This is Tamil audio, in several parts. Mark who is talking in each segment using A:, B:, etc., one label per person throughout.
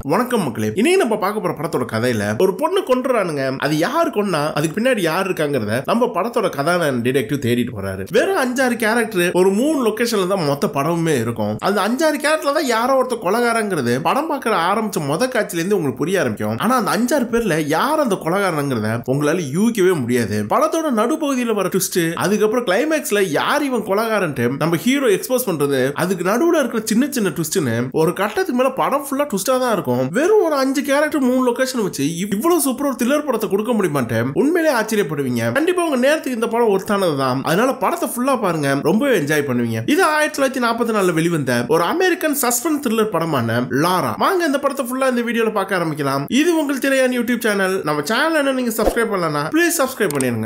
A: வணக்கம் மக்களே இனி நம்ம பார்க்க போற படத்தோட கதையில ஒரு பொண்ணு கொண்டுறானுங்க அது யாரு கொன்னா அதுக்கு பின்னாடி யார் இருக்காங்கிறத நம்ம படத்தோட கதாநாயகன் டிடெக்டிவ் தேடிட்டு போறாரு வெறும் அஞ்சாறு கேரக்டர் ஒரு மூணு லொகேஷன்ல தான் மொத்த படமுமே இருக்கும் அந்த அஞ்சாறு கேரக்டர்ல தான் யாரோ ஒருத்தர் கொலகாரங்கிறது படம் பார்க்கற ஆரம்பிச்ச முத காட்சியில இருந்து உங்களுக்கு புரிய ஆரம்பிக்கும் ஆனா அந்த அஞ்சாறு பேர்ல யார் அந்த கொலகாரங்கிறத உங்களால யூகிக்கவே முடியாது படத்தோட நடுப்பகுதியில வர ட்விஸ்ட் அதுக்கப்புறம் கிளைமேக்ஸ்ல யார் இவன் கொலகாரன்ட்டு நம்ம ஹீரோ எக்ஸ்போஸ் பண்றது அதுக்கு நடுவுல இருக்கிற சின்ன சின்ன ட்விஸ்ட்னு ஒரு கட்டத்துக்கு மேல படம் ஃபுல்லா ட்விஸ்டா தான் இருக்கும் வெறும் ஒரு அஞ்சு கேரக்டர் மூணு லொகேஷன் வச்சு இவ்- இவ்வளவு சூப்பர் ஒரு த்ரில்லர் படத்தை கொடுக்க முடியுமான்ட்டு உண்மையிலே ஆச்சரியப்படுவீங்க கண்டிப்பா உங்க நேரத்துக்கு இந்த படம் ஒருத்தானது தான் அதனால படத்தை ஃபுல்லா பாருங்க ரொம்பவே என்ஜாய் பண்ணுவீங்க இது ஆயிரத்தி தொள்ளாயிரத்தி நாற்பத்தி நாலுல வெளிவந்த ஒரு அமெரிக்கன் சஸ்பென்ஸ் த்ரில்லர் படமான லாரா வாங்க இந்த படத்தை ஃபுல்லா இந்த வீடியோல பார்க்க ஆரம்பிக்கலாம் இது உங்கள் திரையான் யூடியூப் சேனல் நம்ம சேனல் என்ன நீங்க சப்ஸ்கிரைப் பண்ணலனா ப்ளீஸ் சப்ஸ்கிரைப் பண்ணிருங்க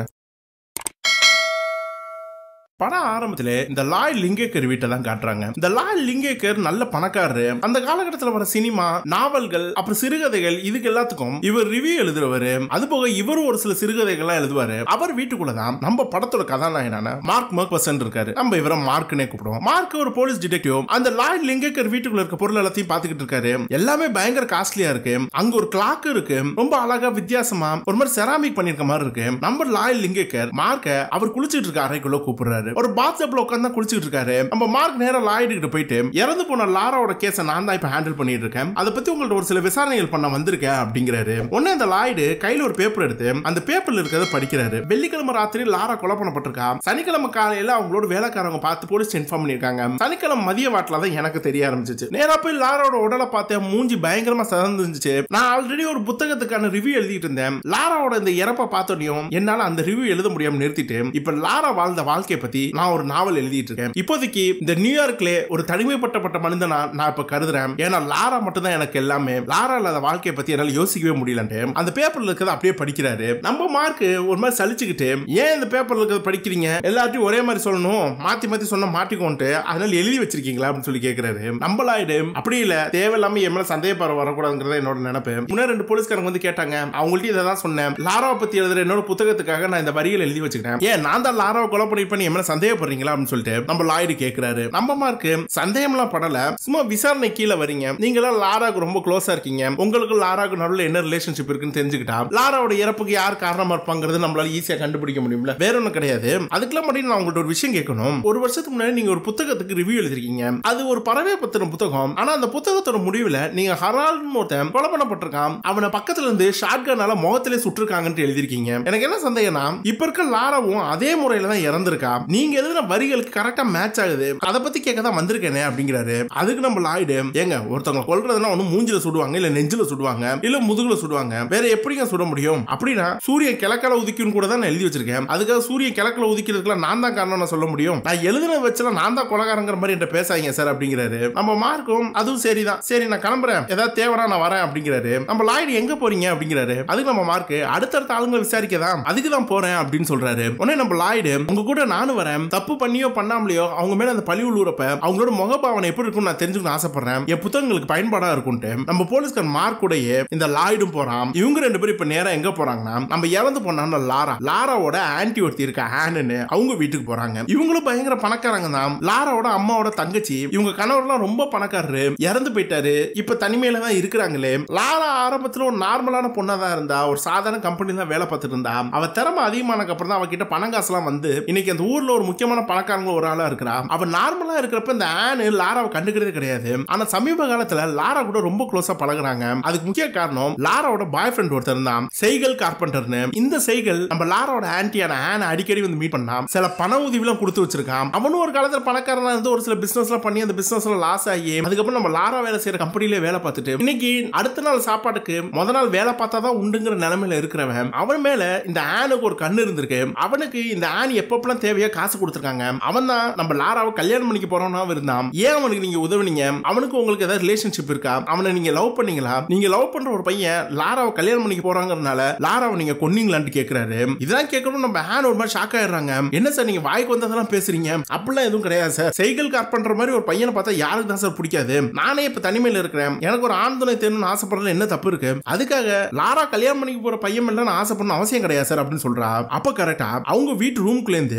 A: படம் ஆரம்பத்திலே இந்த லாய் லிங்கேக்கர் வீட்டை தான் காட்டுறாங்க இந்த லாய் லிங்கேக்கர் நல்ல பணக்காரரு அந்த காலகட்டத்தில் வர சினிமா நாவல்கள் அப்புறம் சிறுகதைகள் இதுக்கு எல்லாத்துக்கும் இவர் ரிவ்யூ எழுதுறவரு அது போக இவரும் ஒரு சில சிறுகதைகள்லாம் எழுதுவாரு அவர் வீட்டுக்குள்ள தான் நம்ம படத்தோட கதாநாயகனான மார்க் மர்க்வசன் இருக்காரு நம்ம இவரை மார்க்னே கூப்பிடுவோம் மார்க் ஒரு போலீஸ் டிடெக்டிவ் அந்த லாய் லிங்கேக்கர் வீட்டுக்குள்ள இருக்க பொருள் எல்லாத்தையும் பார்த்துக்கிட்டு இருக்காரு எல்லாமே பயங்கர காஸ்ட்லியா இருக்கு அங்க ஒரு கிளாக் இருக்கு ரொம்ப அழகா வித்தியாசமா ஒரு மாதிரி செராமிக் பண்ணிருக்க மாதிரி இருக்கு நம்ம லாய் லிங்கேக்கர் மார்க்க அவர் குளிச்சிட்டு இருக்க அறைக்குள்ள கூப்பிடுறாரு ஒரு பாத்டப்ல உட்கார்ந்து குளிச்சிட்டு இருக்காரு நம்ம மார்க் நேரா லாய்டு கிட்ட போயிட்டு இறந்து போன லாராவோட கேஸை நான் தான் இப்ப ஹேண்டில் பண்ணிட்டு இருக்கேன் அதை பத்தி உங்கள்ட்ட ஒரு சில விசாரணைகள் பண்ண வந்திருக்கேன் அப்படிங்கிறாரு உடனே அந்த லாய்டு கையில ஒரு பேப்பர் எடுத்து அந்த பேப்பர்ல இருக்கிறத படிக்கிறாரு வெள்ளிக்கிழமை ராத்திரி லாரா கொலை பண்ணப்பட்டிருக்கா சனிக்கிழமை காலையில அவங்களோட வேலைக்காரங்க பார்த்து போலீஸ் இன்ஃபார்ம் பண்ணிருக்காங்க சனிக்கிழமை மதிய வாட்டில தான் எனக்கு தெரிய ஆரம்பிச்சிச்சு நேரா போய் லாராவோட உடலை பார்த்தேன் மூஞ்சி பயங்கரமா சதந்துச்சு நான் ஆல்ரெடி ஒரு புத்தகத்துக்கான ரிவ்யூ எழுதிட்டு இருந்தேன் லாராவோட இந்த இறப்பை பார்த்தோனையும் என்னால அந்த ரிவ்யூ எழுத முடியாம நிறுத்திட்டு இப்ப லாரா வாழ்ந்த வாழ்க்கையை பத்தி நான் ஒரு நாவல் எழுதிட்டு இருக்கேன் இப்போதைக்கு இந்த நியூயார்க்ல ஒரு தனிமைப்பட்டப்பட்ட மனிதனா நான் இப்ப கருதுறேன் ஏன்னா லாரா மட்டும் தான் எனக்கு எல்லாமே லாரா இல்லாத வாழ்க்கையை பத்தி என்னால யோசிக்கவே முடியலன்ட்டு அந்த பேப்பர்ல இருக்கிறத அப்படியே படிக்கிறாரு நம்ம மார்க் ஒரு மாதிரி சலிச்சுக்கிட்டு ஏன் இந்த பேப்பர்ல இருக்கிறத படிக்கிறீங்க எல்லாத்தையும் ஒரே மாதிரி சொல்லணும் மாத்தி மாத்தி சொன்னா மாட்டிக்கோன்ட்டு அதனால எழுதி வச்சிருக்கீங்களா அப்படின்னு சொல்லி கேக்குறாரு நம்மளாயிடு அப்படி இல்ல தேவையில்லாம என் மேல சந்தேகப்பார வரக்கூடாதுங்கிறத என்னோட நினைப்பு முன்னாடி ரெண்டு போலீஸ்காரங்க வந்து கேட்டாங்க அவங்கள்ட்ட இதை தான் சொன்னேன் லாராவை பத்தி எழுதுற என்னோட புத்தகத்துக்காக நான் இந்த வரிகள் எழுதி வச்சுக்கிட்டேன் ஏன் நான் தான் லாராவை கொலை பண்ணிருப்பேன் என் மேல சந்தேகப்படுறீங்களா அப்படின்னு சொல்லிட்டு நம்ம லாய்டு கேக்குறாரு நம்ம மார்க்கு சந்தேகம்லாம் படல சும்மா விசாரணை கீழே வரீங்க நீங்களாம் லாராக்கு ரொம்ப க்ளோஸா இருக்கீங்க உங்களுக்கு லாராக்கு நடுவில் என்ன ரிலேஷன்ஷிப் இருக்குன்னு தெரிஞ்சுக்கிட்டா லாராவோட இறப்புக்கு யார் காரணமா இருப்பாங்கிறது நம்மளால ஈஸியா கண்டுபிடிக்க முடியும்ல வேற ஒன்றும் கிடையாது அதுக்கெல்லாம் மட்டும் நான் உங்கள்ட்ட ஒரு விஷயம் கேட்கணும் ஒரு வருஷத்துக்கு முன்னாடி நீங்க ஒரு புத்தகத்துக்கு ரிவ்யூ எழுதிருக்கீங்க அது ஒரு பறவை பத்தின புத்தகம் ஆனா அந்த புத்தகத்தோட முடிவுல நீங்க ஹரால்னு ஒருத்தன் கொலை பண்ணப்பட்டிருக்கான் அவனை பக்கத்துல இருந்து ஷாட்கனால முகத்திலே சுட்டிருக்காங்கன்னு எழுதிருக்கீங்க எனக்கு என்ன சந்தேகம்னா இப்ப இருக்க லாராவும் அதே முறையில தான் இறந்திருக்கா நீங்க எழுதின வரிகளுக்கு கரெக்டா மேட்ச் ஆகுது அதை பத்தி கேட்க தான் வந்திருக்கேனே அப்படிங்கிறாரு அதுக்கு நம்ம லாய்டு ஏங்க ஒருத்தவங்க கொல்றதுனா ஒண்ணு மூஞ்சில சுடுவாங்க இல்ல நெஞ்சில சுடுவாங்க இல்ல முதுகுல சுடுவாங்க வேற எப்படிங்க சுட முடியும் அப்படின்னா சூரியன் கிழக்கல உதிக்கும் கூட தான் நான் எழுதி வச்சிருக்கேன் அதுக்காக சூரியன் கிழக்குல உதிக்கிறதுக்குலாம் நான் தான் காரணம் நான் சொல்ல முடியும் நான் எழுதின வச்சல நான் தான் கொலகாரங்கிற மாதிரி என்கிட்ட பேசாதீங்க சார் அப்படிங்கிறாரு நம்ம மார்க்கும் அதுவும் சரிதான் சரி நான் கிளம்புறேன் ஏதாவது தேவைனா நான் வரேன் அப்படிங்கிறாரு நம்ம லாய்டு எங்க போறீங்க அப்படிங்கிறாரு அதுக்கு நம்ம மார்க் அடுத்தடுத்த ஆளுங்க விசாரிக்கதான் அதுக்கு தான் போறேன் அப்படின்னு சொல்றாரு உடனே நம்ம லாய்டு உங்க கூட நானும் வரேன் தப்பு பண்ணியோ பண்ணாமலையோ அவங்க மேல அந்த பழி உள்ளூரப்ப அவங்களோட முகபாவனை எப்படி இருக்கும்னு நான் தெரிஞ்சுக்கணும் ஆசைப்படுறேன் என் புத்தகங்களுக்கு பயன்பாடா இருக்கும்ட்டு நம்ம போலீஸ்கார் மார்க் உடைய இந்த லாய்டும் போறான் இவங்க ரெண்டு பேரும் இப்ப நேரா எங்க போறாங்கன்னா நம்ம இறந்து போனான லாரா லாராவோட ஆன்டி ஒருத்தி இருக்க ஹேன்னு அவங்க வீட்டுக்கு போறாங்க இவங்களும் பயங்கர பணக்காரங்க தான் லாராவோட அம்மாவோட தங்கச்சி இவங்க கணவர்லாம் ரொம்ப பணக்காரரு இறந்து போயிட்டாரு இப்ப தனிமையில தான் இருக்கிறாங்களே லாரா ஆரம்பத்துல ஒரு நார்மலான பொண்ணா தான் இருந்தா ஒரு சாதாரண கம்பெனி தான் வேலை பார்த்துட்டு இருந்தா அவ திறமை அதிகமானக்கு அப்புறம் தான் அவகிட்ட பணம் காசுலாம் வந்து இன்னைக்கு அந்த ஊர்ல ஒரு முக்கியமான பணக்காரங்க ஒரு ஆளா இருக்கிறா அவ நார்மலா இருக்கிறப்ப இந்த ஆனு லாராவை கண்டுக்கிறதே கிடையாது ஆனா சமீப காலத்துல லாரா கூட ரொம்ப க்ளோஸா பழகுறாங்க அதுக்கு முக்கிய காரணம் லாராவோட பாய் ஃப்ரெண்ட் ஒருத்தர் இருந்தான் செய்கல் கார்பெண்டர்னு இந்த செய்கல் நம்ம லாராவோட ஆன்டியான ஆன அடிக்கடி வந்து மீட் பண்ணான் சில பண உதவிலாம் கொடுத்து வச்சிருக்கான் அவனும் ஒரு காலத்துல பணக்காரனா இருந்து ஒரு சில பிசினஸ்லாம் பண்ணி அந்த பிசினஸ்ல லாஸ் ஆகி அதுக்கப்புறம் நம்ம லாரா வேலை செய்யற கம்பெனிலே வேலை பார்த்துட்டு இன்னைக்கு அடுத்த நாள் சாப்பாட்டுக்கு முத நாள் வேலை பார்த்தா தான் உண்டுங்கிற நிலைமையில இருக்கிறவன் அவன் மேல இந்த ஆனுக்கு ஒரு கண்ணு இருந்திருக்கு அவனுக்கு இந்த ஆன் எப்பப்பெல்லாம் தேவையா காசு கொடுத்துருக்காங்க அவன் தான் நம்ம லாராவை கல்யாணம் பண்ணிக்க போறோம்னா இருந்தான் ஏன் அவனுக்கு நீங்க உதவுனீங்க அவனுக்கு உங்களுக்கு ஏதாவது ரிலேஷன்ஷிப் இருக்கா அவனை நீங்க லவ் பண்ணீங்களா நீங்க லவ் பண்ற ஒரு பையன் லாராவை கல்யாணம் பண்ணிக்க போறாங்கறனால லாராவை நீங்க கொன்னீங்களான்னு கேக்குறாரு இதெல்லாம் கேட்கணும் நம்ம ஹேன் ஒரு மாதிரி ஷாக் ஆயிடுறாங்க என்ன சார் நீங்க வாய்க்கு வந்ததெல்லாம் பேசுறீங்க அப்படிலாம் எதுவும் கிடையாது சார் சைக்கிள் கார் பண்ற மாதிரி ஒரு பையனை பார்த்தா யாருக்கு தான் சார் பிடிக்காது நானே இப்ப தனிமையில இருக்கிறேன் எனக்கு ஒரு ஆண் துணை தேணும்னு ஆசைப்படுறதுல என்ன தப்பு இருக்கு அதுக்காக லாரா கல்யாணம் பண்ணிக்க போற பையன் மேல நான் ஆசைப்படணும் அவசியம் கிடையாது சார் அப்படின்னு சொல்றா அப்ப கரெக்டா அவங்க வீட்டு ரூம்குள்ள இருந்து இந்த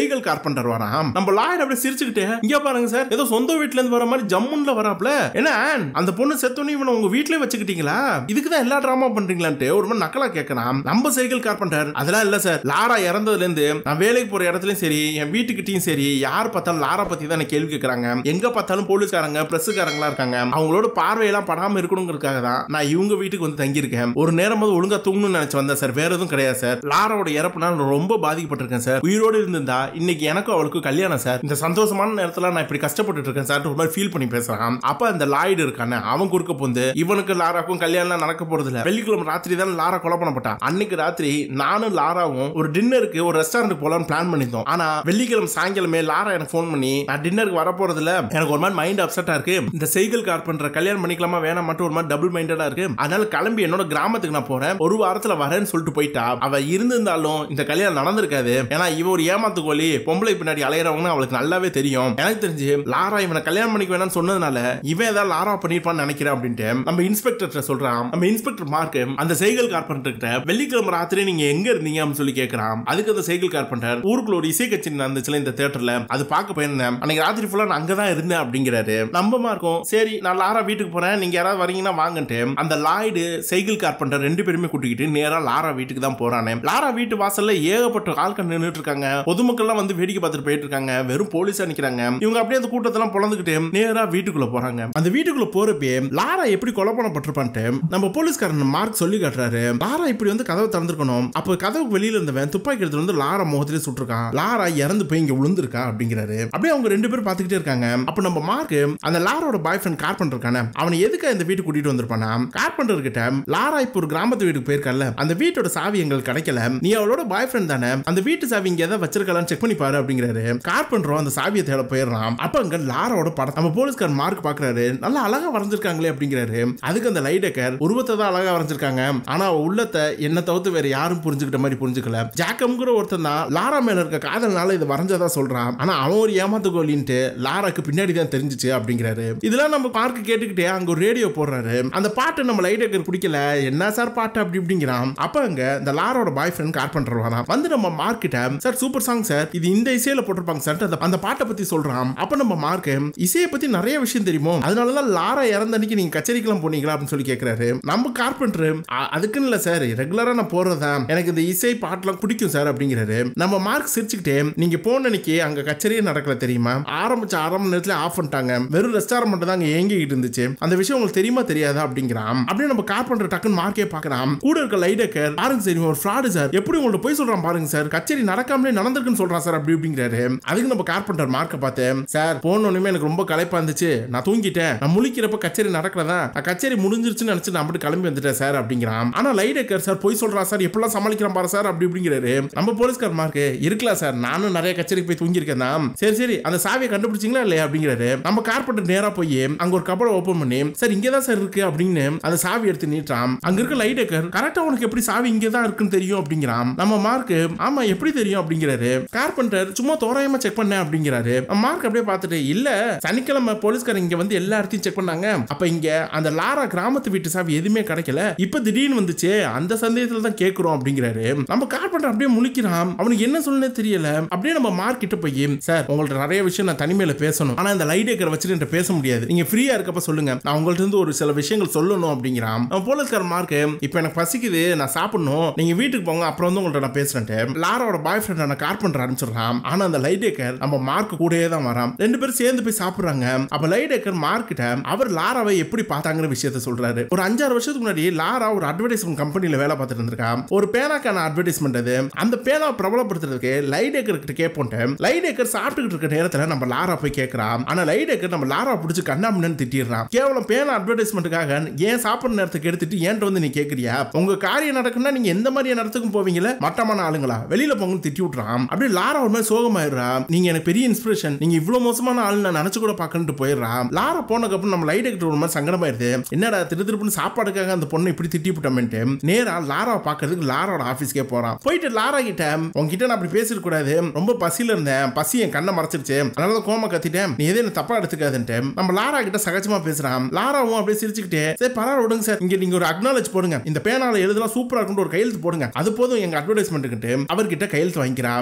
A: செய்கல் கார்பெண்டர் வரான் நம்ம லாயர் அப்படியே சிரிச்சுக்கிட்டு இங்க பாருங்க சார் ஏதோ சொந்த வீட்ல இருந்து வர மாதிரி ஜம்முன்ல வராப்ல என்ன ஆன், அந்த பொண்ணு செத்தோன்னு இவனை உங்க வீட்லயே வச்சுக்கிட்டீங்களா இதுக்கு தான் எல்லா டிராமா பண்றீங்களான்ட்டு ஒரு மாதிரி நக்கலா கேட்கறான் நம்ம சைக்கிள் கார்பெண்டர் அதெல்லாம் இல்ல சார் லாரா இறந்ததுல இருந்து நான் வேலைக்கு போற இடத்துலயும் சரி என் வீட்டுக்கிட்டயும் சரி யார் பார்த்தாலும் லாரா பத்தி தான் எனக்கு கேள்வி கேட்கறாங்க எங்க பார்த்தாலும் போலீஸ்காரங்க பிரஸ்காரங்களா இருக்காங்க அவங்களோட பார்வையெல்லாம் படாம இருக்கணுங்கிறதுக்காக தான் நான் இவங்க வீட்டுக்கு வந்து தங்கியிருக்கேன் ஒரு நேரம் போது ஒழுங்கா தூங்கணும்னு நினைச்சு வந்தேன் சார் வேற எதுவும் கிடையாது சார் லாராவோட இறப்புனால நான் ரொம்ப பாதிக்கப்பட்டிருக்கேன் சார் உயிரோடு இருந்திருந்தா இன்னைக்கு எனக்கும் அவளுக்கும் கல்யாணம் சார் இந்த சந்தோஷமான நேரத்துல நான் இப்படி கஷ்டப்பட்டு இருக்கேன் சார் ஒரு மாதிரி ஃபீல் பண்ணி பேசுறான் அப்ப அந்த லாய்டு இருக்கானே அவன் குறுக்க போந்து இவனுக்கு லாராக்கும் கல்யாணம் நடக்க போறது இல்ல வெள்ளிக்கிழமை ராத்திரி தான் லாரா கொலை பண்ணப்பட்டான் அன்னைக்கு ராத்திரி நானும் லாராவும் ஒரு டின்னருக்கு ஒரு ரெஸ்டாரண்ட் போலாம்னு பிளான் பண்ணியிருந்தோம் ஆனா வெள்ளிக்கிழமை சாயங்காலமே லாரா எனக்கு ஃபோன் பண்ணி நான் டின்னருக்கு வர போறது இல்ல எனக்கு ஒரு மாதிரி மைண்ட் அப்செட்டா இருக்கு இந்த சைக்கிள் கார்பெண்டர் கல்யாணம் பண்ணிக்கலாமா வேணாம் மட்டும் ஒரு மாதிரி டபுள் மைண்டடா இருக்கு அதனால கிளம்பி என்னோட கிராமத்துக்கு நான் போறேன் ஒரு வாரத்துல வரேன்னு சொல்லிட்டு போயிட்டா அவ இருந்திருந்தாலும் இந்த கல்யாணம் நடந்திருக்காது ஏன்னா இவ ஒரு ஏமாத்து கோழி பொம்பளை பின்னாடி அலையறவங்கன்னு அவளுக்கு நல்லாவே தெரியும் எனக்கு தெரிஞ்சு லாரா இவனை கல்யாணம் பண்ணிக்க வேணாம்னு சொன்னதுனால இவன் ஏதாவது லாரா பண்ணிருப்பான்னு நினைக்கிறேன் அப்படின்ட்டு நம்ம இன்ஸ்பெக்டர் சொல்றான் நம்ம இன்ஸ்பெக்டர் மார்க் அந்த சைக்கிள் கார்பெண்டர் கிட்ட வெள்ளிக்கிழமை ராத்திரி நீங்க எங்க இருந்தீங்க அப்படின்னு சொல்லி கேட்கறான் அதுக்கு அந்த சைக்கிள் கார்பெண்டர் ஊருக்குள்ள ஒரு இசை கட்சி நடந்துச்சுல இந்த தேட்டர்ல அது பார்க்க போயிருந்தேன் அன்னைக்கு ராத்திரி ஃபுல்லா நான் அங்கதான் இருந்தேன் அப்படிங்கிறாரு நம்பமா இருக்கும் சரி நான் லாரா வீட்டுக்கு போறேன் நீங்க யாராவது வரீங்கன்னா வாங்கன்ட்டு அந்த லாய்டு சைக்கிள் கார்பெண்டர் ரெண்டு பேருமே கூட்டிக்கிட்டு நேரா லாரா வீட்டுக்கு தான் போறானே லாரா வீட்டு வாசல்ல ஏகப்பட்ட ஆட்கள் நின்னுட்டு இருக்காங்க பொதுமக்கள்லாம் வந்து வேடிக்கை பார்த்துட்டு போயிட்டு இருக்காங்க வெறும் போலீஸா நிக்கிறாங்க இவங்க அப்படியே அந்த கூட்டத்தெல்லாம் பொழந்துக்கிட்டு நேரா வீட்டுக்குள்ள போறாங்க அந்த வீட்டுக்குள்ள போறப்பே லாரா எப்படி கொலை பண்ணப்பட்டிருப்பான்ட்டு நம்ம போலீஸ்காரன் மார்க் சொல்லி காட்டுறாரு லாரா இப்படி வந்து கதவை திறந்திருக்கணும் அப்ப கதவுக்கு வெளியில இருந்தவன் துப்பாக்கி எடுத்து வந்து லாரா முகத்திலே சுட்டிருக்கான் லாரா இறந்து போய் இங்க விழுந்திருக்கா அப்படிங்கிறாரு அப்படியே அவங்க ரெண்டு பேரும் பார்த்துக்கிட்டே இருக்காங்க அப்ப நம்ம மார்க் அந்த லாரோட பாய் ஃப்ரெண்ட் கார்பெண்டர் இருக்கானே அவனை எதுக்கு இந்த வீட்டுக்கு கூட்டிட்டு வந்திருப்பானா கார்பெண்டர் கிட்ட லாரா இப்போ ஒரு கிராமத்து வீட்டுக்கு போயிருக்கல அந்த வீட்டோட சாவி எங்களுக்கு கிடைக்கல நீ அவளோட பாய் ஃப்ரெண்ட் தானே அந்த வீட்டு சாவி இங்க ஏதாவது வச்சிருக்கலாம்னு செக் பண்ணி பாரு அப்படிங்கிறாரு கார்பெண்டரும் அந்த சாவியை தேட போயிடுறான் அப்ப அங்க லாரோட படம் நம்ம போலீஸ்கார் மார்க் பாக்குறாரு நல்லா அழகா வரைஞ்சிருக்காங்களே அப்படிங்கிறாரு அதுக்கு அந்த லைடக்கர் உருவத்தை தான் அழகா வரைஞ்சிருக்காங்க ஆனா அவ உள்ளத்தை என்ன தவிர்த்து வேற யாரும் புரிஞ்சுக்கிட்ட மாதிரி புரிஞ்சுக்கல ஜாக்கம்ங்கிற ஒருத்தன் தான் லாரா மேல இருக்க காதல்னால இதை வரைஞ்சதா சொல்றான் ஆனா அவன் ஒரு ஏமாத்து கோலின்ட்டு லாராக்கு பின்னாடி தான் தெரிஞ்சுச்சு அப்படிங்கிறாரு இதெல்லாம் நம்ம பார்க்க கேட்டுக்கிட்டே அங்க ஒரு ரேடியோ போடுறாரு அந்த பாட்டு நம்ம லைடக்கர் பிடிக்கல என்ன சார் பாட்டு அப்படி இப்படிங்கிறான் அப்ப அங்க இந்த லாரோட பாய் ஃப்ரெண்ட் கார்பெண்டர் வரான் வந்து நம்ம மார்க்கிட்ட சார் சூப்பர் சாங் சார் இது இந்த இசையில போட்டிருப்பாங்க சார் அந்த அந்த பாட்டை பத்தி சொல்றான் அப்ப நம்ம மார்க் இசையை பத்தி நிறைய விஷயம் தெரியுமோ அதனாலதான் லாரா இறந்த அன்னைக்கு நீங்க கச்சேரிக்கெல்லாம் போனீங்களா அப்படின்னு சொல்லி கேக்குறாரு நம்ம கார்பெண்டர் அதுக்குன்னு இல்ல சார் ரெகுலரா நான் போறதா எனக்கு இந்த இசை பாட்டுலாம் பிடிக்கும் சார் அப்படிங்கிறாரு நம்ம மார்க் சிரிச்சுக்கிட்டே நீங்க போன அன்னைக்கு அங்க கச்சேரியே நடக்கல தெரியுமா ஆரம்பிச்ச அரை மணி நேரத்துல ஆஃப் பண்ணிட்டாங்க வெறும் ரெஸ்டாரண்ட் மட்டும் தான் அங்க இயங்கிக்கிட்டு இருந்துச்சு அந்த விஷயம் உங்களுக்கு தெரியுமா தெரியாதா அப்படிங்கிறான் அப்படியே நம்ம கார்பெண்டர் டக்குன்னு மார்க்கே பார்க்கறான் கூட இருக்க லைடக்கர் பாருங்க சார் இவன் ஒரு ஃப்ராடு சார் எப்படி உங்கள்ட்ட போய் சொல்றான் பாருங்க சார் கச்சேரி நடக்காமலே நடந்திருக்குன்னு சொல்றான் சார் அப்படி இப்படிங்கிறாரு அதுக்கு நம்ம கார்பெண்டர் மார்க்க பார்த்தேன் சார் போன உடனே எனக்கு ரொம்ப களைப்பா இருந்துச்சு நான் தூங்கிட்டேன் நான் முழிக்கிறப்ப கச்சேரி நடக்கிறதா நான் கச்சேரி முடிஞ்சிருச்சுன்னு நினைச்சு நான் அப்படி கிளம்பி வந்துட்டேன் சார் அப்படிங்கிறான் ஆனா லைடக்கர் சார் போய் சொல்றா சார் எப்படிலாம் சமாளிக்கிறான் பாரு சார் அப்படி இப்படிங்கிறாரு நம்ம போலீஸ்கார் மார்க்கு இருக்கலாம் சார் நானும் நிறைய கச்சேரிக்கு போய் தூங்கியிருக்கேன் தான் சரி சரி அந்த சாவியை கண்டுபிடிச்சிங்களா இல்லையா அப்படிங்கிறாரு நம்ம கார்பெண்டர் நேரா போய் அங்க ஒரு கபடை ஓபன் பண்ணி சார் இங்கே தான் சார் இருக்கு அப்படின்னு அந்த சாவி எடுத்து நீட்டான் அங்க இருக்க லைடக்கர் கரெக்டா உனக்கு எப்படி சாவி இங்கே தான் இருக்குன்னு தெரியும் அப்படிங்கிறான் நம்ம மார்க் ஆமா எப்படி தெரியும் அப்படிங்கிறாரு கார்பெண்டர் சும்மா தோராயமா செக் பண்ணேன் அப்படிங்கிறாரு மார்க் அப்படியே பார்த்துட்டு இல்ல சனிக்கிழமை போலீஸ்காரர் இங்க வந்து எல்லா இடத்தையும் செக் பண்ணாங்க அப்ப இங்க அந்த லாரா கிராமத்து வீட்டு சாவி எதுவுமே கிடைக்கல இப்ப திடீர்னு வந்துச்சு அந்த சந்தேகத்துல தான் கேக்குறோம் அப்படிங்கிறாரு நம்ம கார்பெண்டர் அப்படியே முழிக்கிறான் அவனுக்கு என்ன சொல்லனே தெரியல அப்படியே நம்ம மார்க் கிட்ட போய் சார் உங்கள்ட்ட நிறைய விஷயம் நான் தனிமையில பேசணும் ஆனா இந்த லைடேக்கர் வச்சுட்டு என்கிட்ட பேச முடியாது நீங்க ஃப்ரீயா இருக்கப்ப சொல்லுங்க நான் உங்கள்ட்ட இருந்து ஒரு சில விஷயங்கள் சொல்லணும் அப்படிங்கிறான் அவன் போலீஸ்கார மார்க் இப்போ எனக்கு பசிக்குது நான் சாப்பிடணும் நீங்க வீட்டுக்கு போங்க அப்புறம் வந்து உங்கள்ட்ட நான் பேசுறேன்ட்டு லாரோட பாய் ஃப்ரெண்ட் நான் கார்பெண்டர் அனுப்பிச்சிடுறான் ஆனா அந்த லைடேக்கர் நம்ம மார்க் கூடயே தான் வரான் ரெண்டு பேரும் சேர்ந்து போய் சாப்பிடுறாங்க அப்ப லைடேக்கர் மார்க் கிட்ட அவர் லாராவை எப்படி பார்த்தாங்கிற விஷயத்த சொல்றாரு ஒரு அஞ்சாறு வருஷத்துக்கு முன்னாடி லாரா ஒரு அட்வர்டைஸ்மெண்ட் கம்பெனில வேலை பார்த்துட்டு இருந்திருக்கா ஒரு பேனாக்கான அட்வர்டைஸ்மெண்ட் அது அந்த பேனா பிரபலப்படுத்துறதுக்கு லைடேக்கர் கிட்ட கேட்போன்ட்டு லைடேக்கர் சாப்பிட்டுக்கிட்டு இருக்க நேரத்துல நம்ம லாரா போய் கேட்கறான் ஆனா லைடேக்கர் நம்ம லாரா பிடிச்சி கண்ணாமண்ணு திட்டிடுறான் கேவலம் பேனா அட்வர்டைஸ்மெண்ட்டுக்காக ஏன் சாப்பிடுற நேரத்துக்கு எடுத்துட்டு ஏன்ட்ட வந்து நீ கேட்கறியா உங்க காரியம் நடக்குன்னா நீங்க எந்த மாதிரி இடத்துக்கும் போவீங்களா மட்டமான ஆளுங்களா வெளியில போங்கன்னு திட்டி விட்டுறான் அப்படியே லாரா ஒரு மாதிரி சோகமாயிடுறா நீங்க எனக்கு பெரிய இன்ஸ்பிரேஷன் நீங்க இவ்வளவு மோசமான ஆள் நான் நினைச்சு கூட பார்க்கணுட்டு போயிடுறா லாரா போனதுக்கப்புறம் நம்ம லைடேக்கர் ஒரு மாதிரி சங்கடமாயிருது என்னடா திரு திருப்புன்னு சாப்பாடுக்காக அந்த பொண்ணை இப்படி திட்டி விட்டோம்ட்டு நேரா லாராவை பார்க்கறதுக்கு லாராவோட ஆபீஸ்க்கே போறான் போயிட்டு லாரா கிட்ட உங்ககிட்ட நான் அப்படி பேசிட கூடாது ரொம்ப பசியில இருந்தேன் பசி என் கண்ணை மறைச்சிருச்சு அதனால தான் கோமா கத்திட்டேன் நீ எதுவும் தப்பா எடுத்துக்காதுன்ட்டு நம்ம லாரா கிட்ட சகஜமா பேசுறான் லாராவும் அப்படியே சிரிச்சுக்கிட்டே சரி பரவாயில்ல விடுங்க சார் இங்க நீங்க ஒரு அக்னாலேஜ் போடுங்க இந்த பேனால எழுதலாம் சூப்பரா இருக்குன்னு ஒரு கையெழுத்து போடுங்க அது போதும் எங்க அட்வர்டைஸ்மெண்ட்டுக்கிட்டு அவர்கிட்ட கையெழுத்து வாங்கிக்கிறான் இது மூலமா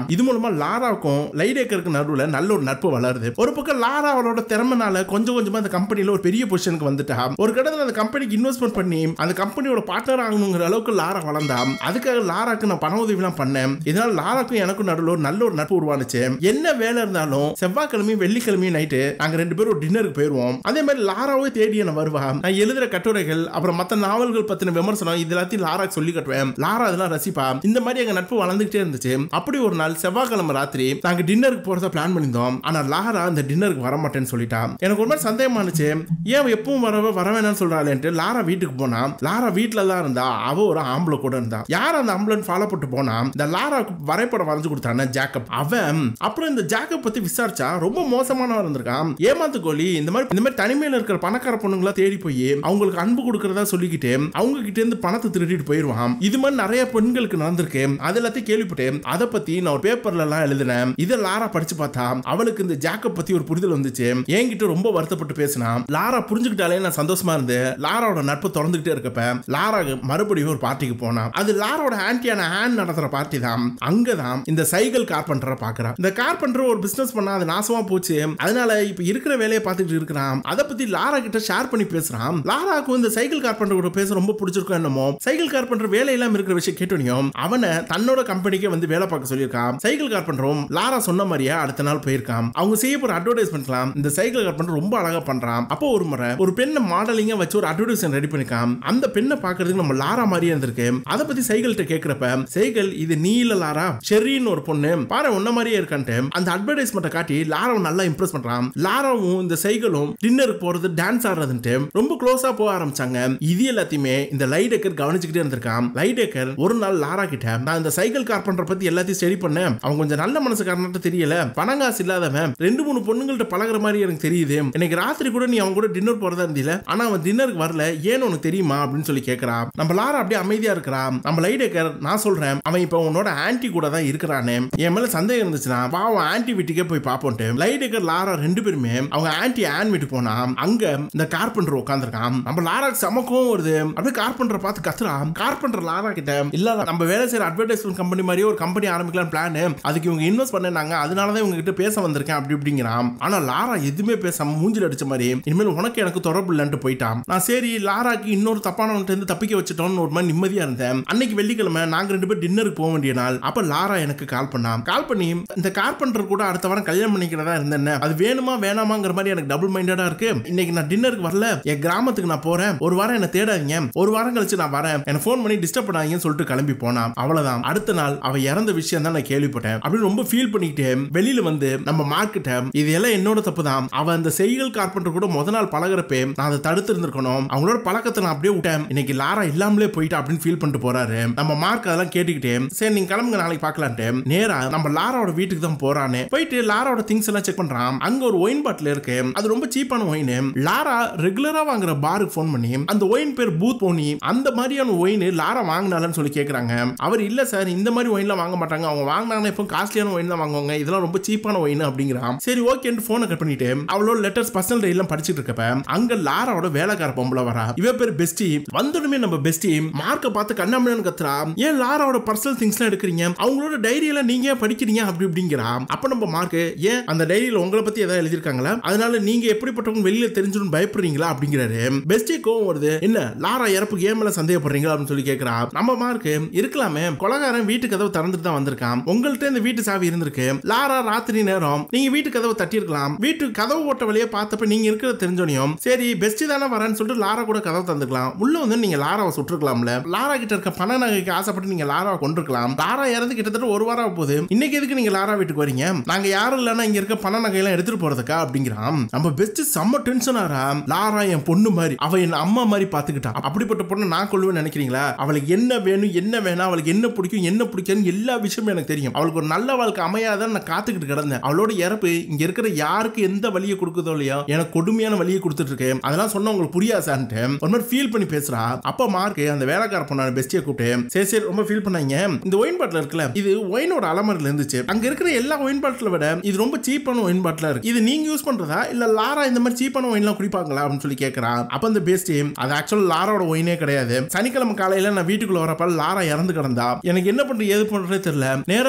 A: கொஞ்சமா லாராவுக்கும் லைடேக்கருக்கு நடுவுல நல்ல ஒரு நட்பு வளருது ஒரு பக்கம் லாரா அவளோட திறமைனால கொஞ்சம் கொஞ்சமா அந்த கம்பெனில ஒரு பெரிய பொசிஷனுக்கு வந்துட்டா ஒரு கடத்துல அந்த கம்பெனிக்கு இன்வெஸ்ட்மெண்ட் பண்ணி அந்த கம்பெனியோட பார்ட்னர் ஆகணுங்கிற அளவுக்கு லாரா வளர்ந்தா அதுக்காக லாராக்கு நான் பண உதவிலாம் பண்ணேன் இதனால லாராக்கும் எனக்கும் நடுவில் ஒரு நல்ல ஒரு நட்பு உருவானுச்சு என்ன வேலை இருந்தாலும் செவ்வாய்க்கிழமையும் வெள்ளிக்கிழமையும் நைட்டு நாங்க ரெண்டு பேரும் ஒரு டின்னருக்கு போயிருவோம் அதே மாதிரி லாராவே தேடி என்ன வருவா நான் எழுதுற கட்டுரைகள் அப்புறம் மத்த நாவல்கள் பத்தின விமர்சனம் இது எல்லாத்தையும் லாராக்கு சொல்லி கட்டுவேன் லாரா அதெல்லாம் ரசிப்பா இந்த மாதிரி எங்க நட்பு வளர்ந்துகிட்டே இருந்துச்சு அப்படி ஒரு நாள் செவ்வாய்க்கிழமை ராத்திரி நாங்க டின்னருக்கு போறதா பிளான் பண்ணியிருந்தோம் ஆனா லாரா அந்த டின்னருக்கு வர மாட்டேன்னு சொல்லிட்டா எனக்கு ஒரு மாதிரி சந்தேகமா இருந்துச்சு ஏன் அவ எப்பவும் வரவ வர வேணாம்னு சொல்றாளேன்ட்டு லாரா வீட்டுக்கு போனா லாரா வீட்டுல தான் இருந்தா அவ ஒரு ஆம்பளை கூட இருந்தா யார் அந்த ஆம்பளன் ஃபாலோ போட்டு போனா இந்த லாராவுக்கு வரைபடம் வரைஞ்சு கொடுத்தானே ஜாக்கப் அவன் அப்புறம் இந்த ஜாக்கப் பத்தி விசாரிச்சா ரொம்ப மோசமானவன் இருந்திருக்கான் ஏமாத்து கோழி இந்த மாதிரி இந்த மாதிரி தனிமையில இருக்கிற பணக்கார பொண்ணுங்களா தேடி போய் அவங்களுக்கு அன்பு கொடுக்கறதா சொல்லிக்கிட்டு அவங்க கிட்ட இருந்து பணத்தை திருடிட்டு போயிருவான் இது மாதிரி நிறைய பெண்களுக்கு நடந்திருக்கு அது எல்லாத்தையும் கேள்விப்பட்டேன் அதை பத்தி நான் ஒரு பேப்பர்ல எல்லாம் எழுதினேன் இதை லாரா படிச்சு பார்த்தா அவளுக்கு இந்த ஜாக்கப் பத்தி ஒரு புரிதல் வந்துச்சு என்கிட்ட ரொம்ப வருத்தப்பட்டு பேசினா லாரா புரிஞ்சுக்கிட்டாலே நான் சந்தோஷமா இருந்து லாராவோட நட்பு திறந்துகிட்டே இருக்கப்ப லாரா மறுபடியும் ஒரு பார்ட்டிக்கு போனா அது லாரோட ஆன்டியான ஹேண்ட் நடத்துற பார்ட்டி தான் அங்கதான் இந்த சைக்கிள் கார்பெண்டரை பாக்குறான் இந்த கார்பெண்டர் ஒரு பிசினஸ் பண்ணா அது நாசமா போச்சு அதனால இப்ப இருக்கிற வேலையை பார்த்துட்டு இருக்கிறான் அதை பத்தி லாரா கிட்ட ஷேர் பண்ணி பேசுறான் லாராக்கும் இந்த சைக்கிள் கார்பெண்டர் கூட பேச ரொம்ப பிடிச்சிருக்கும் என்னமோ சைக்கிள் கார்பெண்டர் வேலையெல்லாம் இருக்கிற விஷயம் கேட்டோனியும் அவனை தன்னோட கம்பெனிக்கே வந்து வேலை பார்க்க சொல்லியிருக்கான் சைக்கிள் கார்பெண்டரும் லாரா சொன்ன மாதிரியே அடுத்த நாள் போயிருக்கான் அவங்க செய்ய போற அட்வர்டைஸ்மெண்ட்லாம் இந்த சைக்கிள் கார்பெண்டர் ரொம்ப அழகா பண்றான் அப்போ ஒரு முறை ஒரு பெண்ணை மாடலிங்கா வச்சு ஒரு அட்வர்டைஸ்மெண்ட் ரெடி பண்ணிருக்கான் அந்த பெண்ணை பாக்குறதுக்கு நம்ம லாரா மாதிரியே இருந்திருக்கு அதை பத்தி சைக்கிள்கிட்ட கேக்குறப்ப சைக்கிள் இது நீ இல்ல லாரா ஷெரின்னு ஒரு பொண்ணு பாரு உன்ன மாதிரியே இருக்கான்ட்டு அந்த அட்வர்டைஸ்மெண்ட்டை காட்டி லாராவை நல்லா இம்ப்ரெஸ் பண்றான் லாராவும் இந்த சைக்கிளும் டின்னருக்கு போறது டான்ஸ் ஆடுறதுன்ட்டு ரொம்ப க்ளோஸா போக ஆரம்பிச்சாங்க இது எல்லாத்தையுமே இந்த லைடேக்கர் கவனிச்சுக்கிட்டே இருந்திருக்கான் லைடேக்கர் ஒரு நாள் லாரா கிட்ட நான் இந்த சைக்கிள் கார்பெண்டர் பத்தி எல்லாத்தையும் ஸ்டடி பண்ணேன் அவன் கொஞ்சம் நல்ல மனசுக்காரன்ட்டு தெரியல பணங்காசு இல்லாதவன் ரெண்டு மூணு பொண்ணுங்கள்ட்ட பழகுற மாதிரி எனக்கு தெரியுது இன்னைக்கு ராத்திரி கூட நீ அவன் கூட டின்னர் போறதா இருந்தில ஆனா அவன் டின்னருக்கு வரல ஏன்னு உனக்கு தெரியுமா அப்படின்னு சொல்லி கேக்குறான் நம்ம லாரா அப்படியே அமைதியா இருக்கிறான் நம்ம லைடேக்கர் நான் சொல்றேன் அவன் இப்ப உன்னோட ஆன்டி கூட தான் இருக்கிறானே என் மேல சந்தேகம் இருந்துச்சுன்னா வா அவன் ஆன்டி வீட்டுக்கே போய் பாப்போன்ட்டு லைடேக்கர் லாரா ரெண்டு பேருமே அவங்க ஆன்டி ஆன் வீட்டுக்கு போனா அங்க இந்த கார்பெண்டர் உட்காந்துருக்கான் நம்ம லாராக்கு சமக்கும் வருது அப்படியே கார்பெண்டரை பார்த்து கத்துறான் கார்பெண்டர் லாரா கிட்ட இல்ல நம்ம வேலை செய்யற அட்வர்டைஸ்மெண்ட் கம்பெனி மாதிரியே ஒரு கம்பெனி ஆரம்பிக்கலாம் பிளான் அதுக்கு இவங்க இன்வெஸ்ட் பண்ணாங்க அதனாலதான் இவங்க கிட்ட பேச வந்திருக்கேன் அப்படி இப்படிங்கிறான் ஆனா லாரா எதுவுமே பேசாம மூஞ்சில அடிச்ச மாதிரி இனிமேல் உனக்கு எனக்கு தொடர்பு இல்லைன்ட்டு போயிட்டான் நான் சரி லாராக்கு இன்னொரு தப்பானவன்ட்டு இருந்து தப்பிக்க வச்சுட்டோம்னு ஒரு மாதிரி நிம்மதியா இருந்தேன் அன்னைக்கு வெள்ளிக்கிழமை நாங்க ரெண்டு பேரும் டின்னருக்கு போக வேண்டிய நாள் அப்ப லாரா எனக்கு கால் பண்ணான் கால் பண்ணி இந்த கார்பெண்டர் கூட அடுத்த வாரம் கல்யாணம் பண்ணிக்கிறதா இருந்தேன் அது வேணுமா வேணாமாங்கிற மாதிரி எனக்கு டபுள் மைண்டடா இருக்கு இன்னைக்கு நான் டின்னருக்கு வரல என் கிராமத்துக்கு நான் போறேன் ஒரு வாரம் என்ன தேடாதீங்க ஒரு வாரம் கழிச்சு நான் வரேன் என்ன ஃபோன் பண்ணி டிஸ்டர்ப் பண்ணாதீங்கன்னு சொல்லிட்டு கிளம்பி போனான் அவ்வளவுதான் அடுத்த நாள் அவ இறந்த விஷயம் தான் நான் கேள்விப்பட்டேன் அப்படின்னு ரொம்ப ஃபீல் பண்ணிக்கிட்டு வெளியில வந்து நம்ம மார்க்கிட்ட இது எல்லாம் என்னோட தப்பு தான் அவ அந்த செய்கள் கார்பெண்டர் கூட முத நாள் பழகுறப்பே நான் அதை தடுத்து இருந்திருக்கணும் அவங்களோட பழக்கத்தை நான் அப்படியே விட்டேன் இன்னைக்கு லாரா இல்லாமலே போயிட்டா அப்படின்னு ஃபீல் பண்ணிட்டு போறாரு நம்ம மார்க் அதெல்லாம் கேட்டுக்கிட்டே சரி நீங்க கிளம்புங்க நாளைக்கு பார்க்கலான்ட்டு நேரா நம்ம லாராவோட வீட்டுக்கு தான் போறானே போயிட்டு லாராவோட திங்ஸ் எல்லாம் செக் பண்றான் அங்க ஒரு ஒயின் பாட்டில் இருக்கு அது ரொம்ப சீப்பான ஒயின் லாரா ரெகுலரா வாங்குற பாருக்கு ஃபோன் பண்ணி அந்த ஒயின் பேர் பூத் போனி அந்த மாதிரியான ஒயின் லாரா வாங்கினாலன்னு சொல்லி கேக்குறாங்க அவர் இல்ல சார் இந்த மாதிரி ஒயின்லாம் வாங்க மாட்டாங்க அவங்க வாங்கினாங்கன்னா இப்போ காஸ்ட்லியான ஒயின் தான் வாங்குவாங்க இதெல்லாம் ரொம்ப சீப்பான ஒயின் அப்படிங்கிறான் சரி ஓகேன்னு போனை கட் பண்ணிட்டு அவளோட லெட்டர்ஸ் பர்சனல் டைரிலாம் படிச்சிட்டு இருக்கப்ப அங்க லாராவோட வேலைக்கார பொம்பளை வரா இவ பேர் பெஸ்டி வந்ததுமே நம்ம பெஸ்டி மார்க்க பார்த்து கண்ணாமண்ணு கத்துறா ஏன் லாராவோட பர்சனல் திங்ஸ்லாம் எடுக்கிறீங்க அவங்களோட டைரியெல்லாம் நீங்க ஏன் படிக்கிறீங்க அப்படி இப்படிங்கிறா அப்ப நம்ம மார்க் ஏன் அந்த டைரியில உங்களை பத்தி ஏதாவது எழுதிருக்காங்களா அதனால நீங்க எப்படிப்பட்டவங்க வெளியில தெரிஞ்சிடும் பயப்படுறீங்களா அப்படிங்கிறாரு பெஸ்டி கோவம் வருது என்ன லாரா இறப்புக்கு ஏன் மேல சந்தேகப்படுறீங்களா அப்படின்னு சொல்லி கேக்குறா நம்ம மார்க் இருக்கலாமே கொலகாரன் வீட்டு கதவு திறந்துட்டு தான் வந்திருக்கான் உங்கள்ட்ட இந்த வீட்டு சாவி இருந்திருக்கு லாரா ராத்திரி நேரம் நீங்க வீட்டு கதவு தட்டியிருக்கலாம் வீட்டு கதவு ஓட்ட வழியே பார்த்தப்ப நீங்க இருக்கிற தெரிஞ்சோனையும் சரி பெஸ்டி தானே வரேன்னு சொல்லிட்டு லாரா கூட கதவு தந்துக்கலாம் உள்ள வந்து நீங்க லாராவை சுட்டுருக்கலாம்ல லாரா கிட்ட இருக்க பண நகைக்கு ஆசைப்பட்டு நீங்க லாராவை கொண்டிருக்கலாம் லாரா இறந்து கிட்டத்தட்ட ஒரு வாரம் ஆக போகுது இன்னைக்கு எதுக்கு நீங்க லாரா வீட்டுக்கு வரீங்க நாங்க யாரும் இல்லைன்னா இங்க இருக்க பண நகையெல்லாம் எடுத்துட்டு போறதுக்கா அப்படிங்கிறான் நம்ம பெஸ்ட் செம்ம டென்ஷன் ஆறா லாரா என் பொண்ணு மாதிரி அவ என் அம்மா மாதிரி பாத்துக்கிட்டா அப்படிப்பட்ட பொண்ணு நான் கொள்வேன்னு நினைக்கிறீங்களா அவளுக்கு என்ன வேணும் என்ன வேணாம் அவளுக்கு என்ன பிடிக்கும் என்ன பிடிக்கும் எல்லா விஷயமும் எனக்கு தெரியும் அவளுக்கு ஒரு நல்ல வாழ்க்கை அமையாதான் நான் காத்துக்கிட்டு கிடந்தேன் அவளோட இறப்பு இங்க இருக்கிற யாருக்கு எந்த வழியை கொடுக்குதோ இல்லையா எனக்கு கொடுமையான வழியை கொடுத்துட்டு இருக்கேன் அதெல்லாம் சொன்னா உங்களுக்கு புரியாசான்ட்டு ஒரு மாதிரி ஃபீல் பண்ணி பேசுறா அப்ப மார்க் அந்த வேலைக்கார பொண்ணான பெஸ்டியை கூப்பிட்டு சரி சரி ரொம்ப ஃபீல் பண்ணாங்க இந்த ஒயின் பாட்டில் இருக்குல்ல இது ஒயினோட அலமரில் இருந்துச்சு அங்க இருக்கிற எல்லா ஒயின் பாட்டில விட இது ரொம்ப சீப்பான ஒயின் பாட்டிலா இருக்கு இது நீங்க யூஸ் பண்றதா இல்ல லாரா இந்த மாதிரி சீப்பான ஒயின்லாம் குடிப்பாங்களா அப்படின்னு சொல்லி கேட்கறான் அப்ப அந்த பெஸ்டி அது ஆக்சுவல் லாராவோட ஒயினே கிடையாது சனிக்கிழமை காலையில நான் வீட்டுக்குள்ள வரப்ப லாரா இறந்து கிடந்தா எனக்கு என்ன பண்றது ஏது பண்றதே தெரியல நேரா பெட்ரூம்ல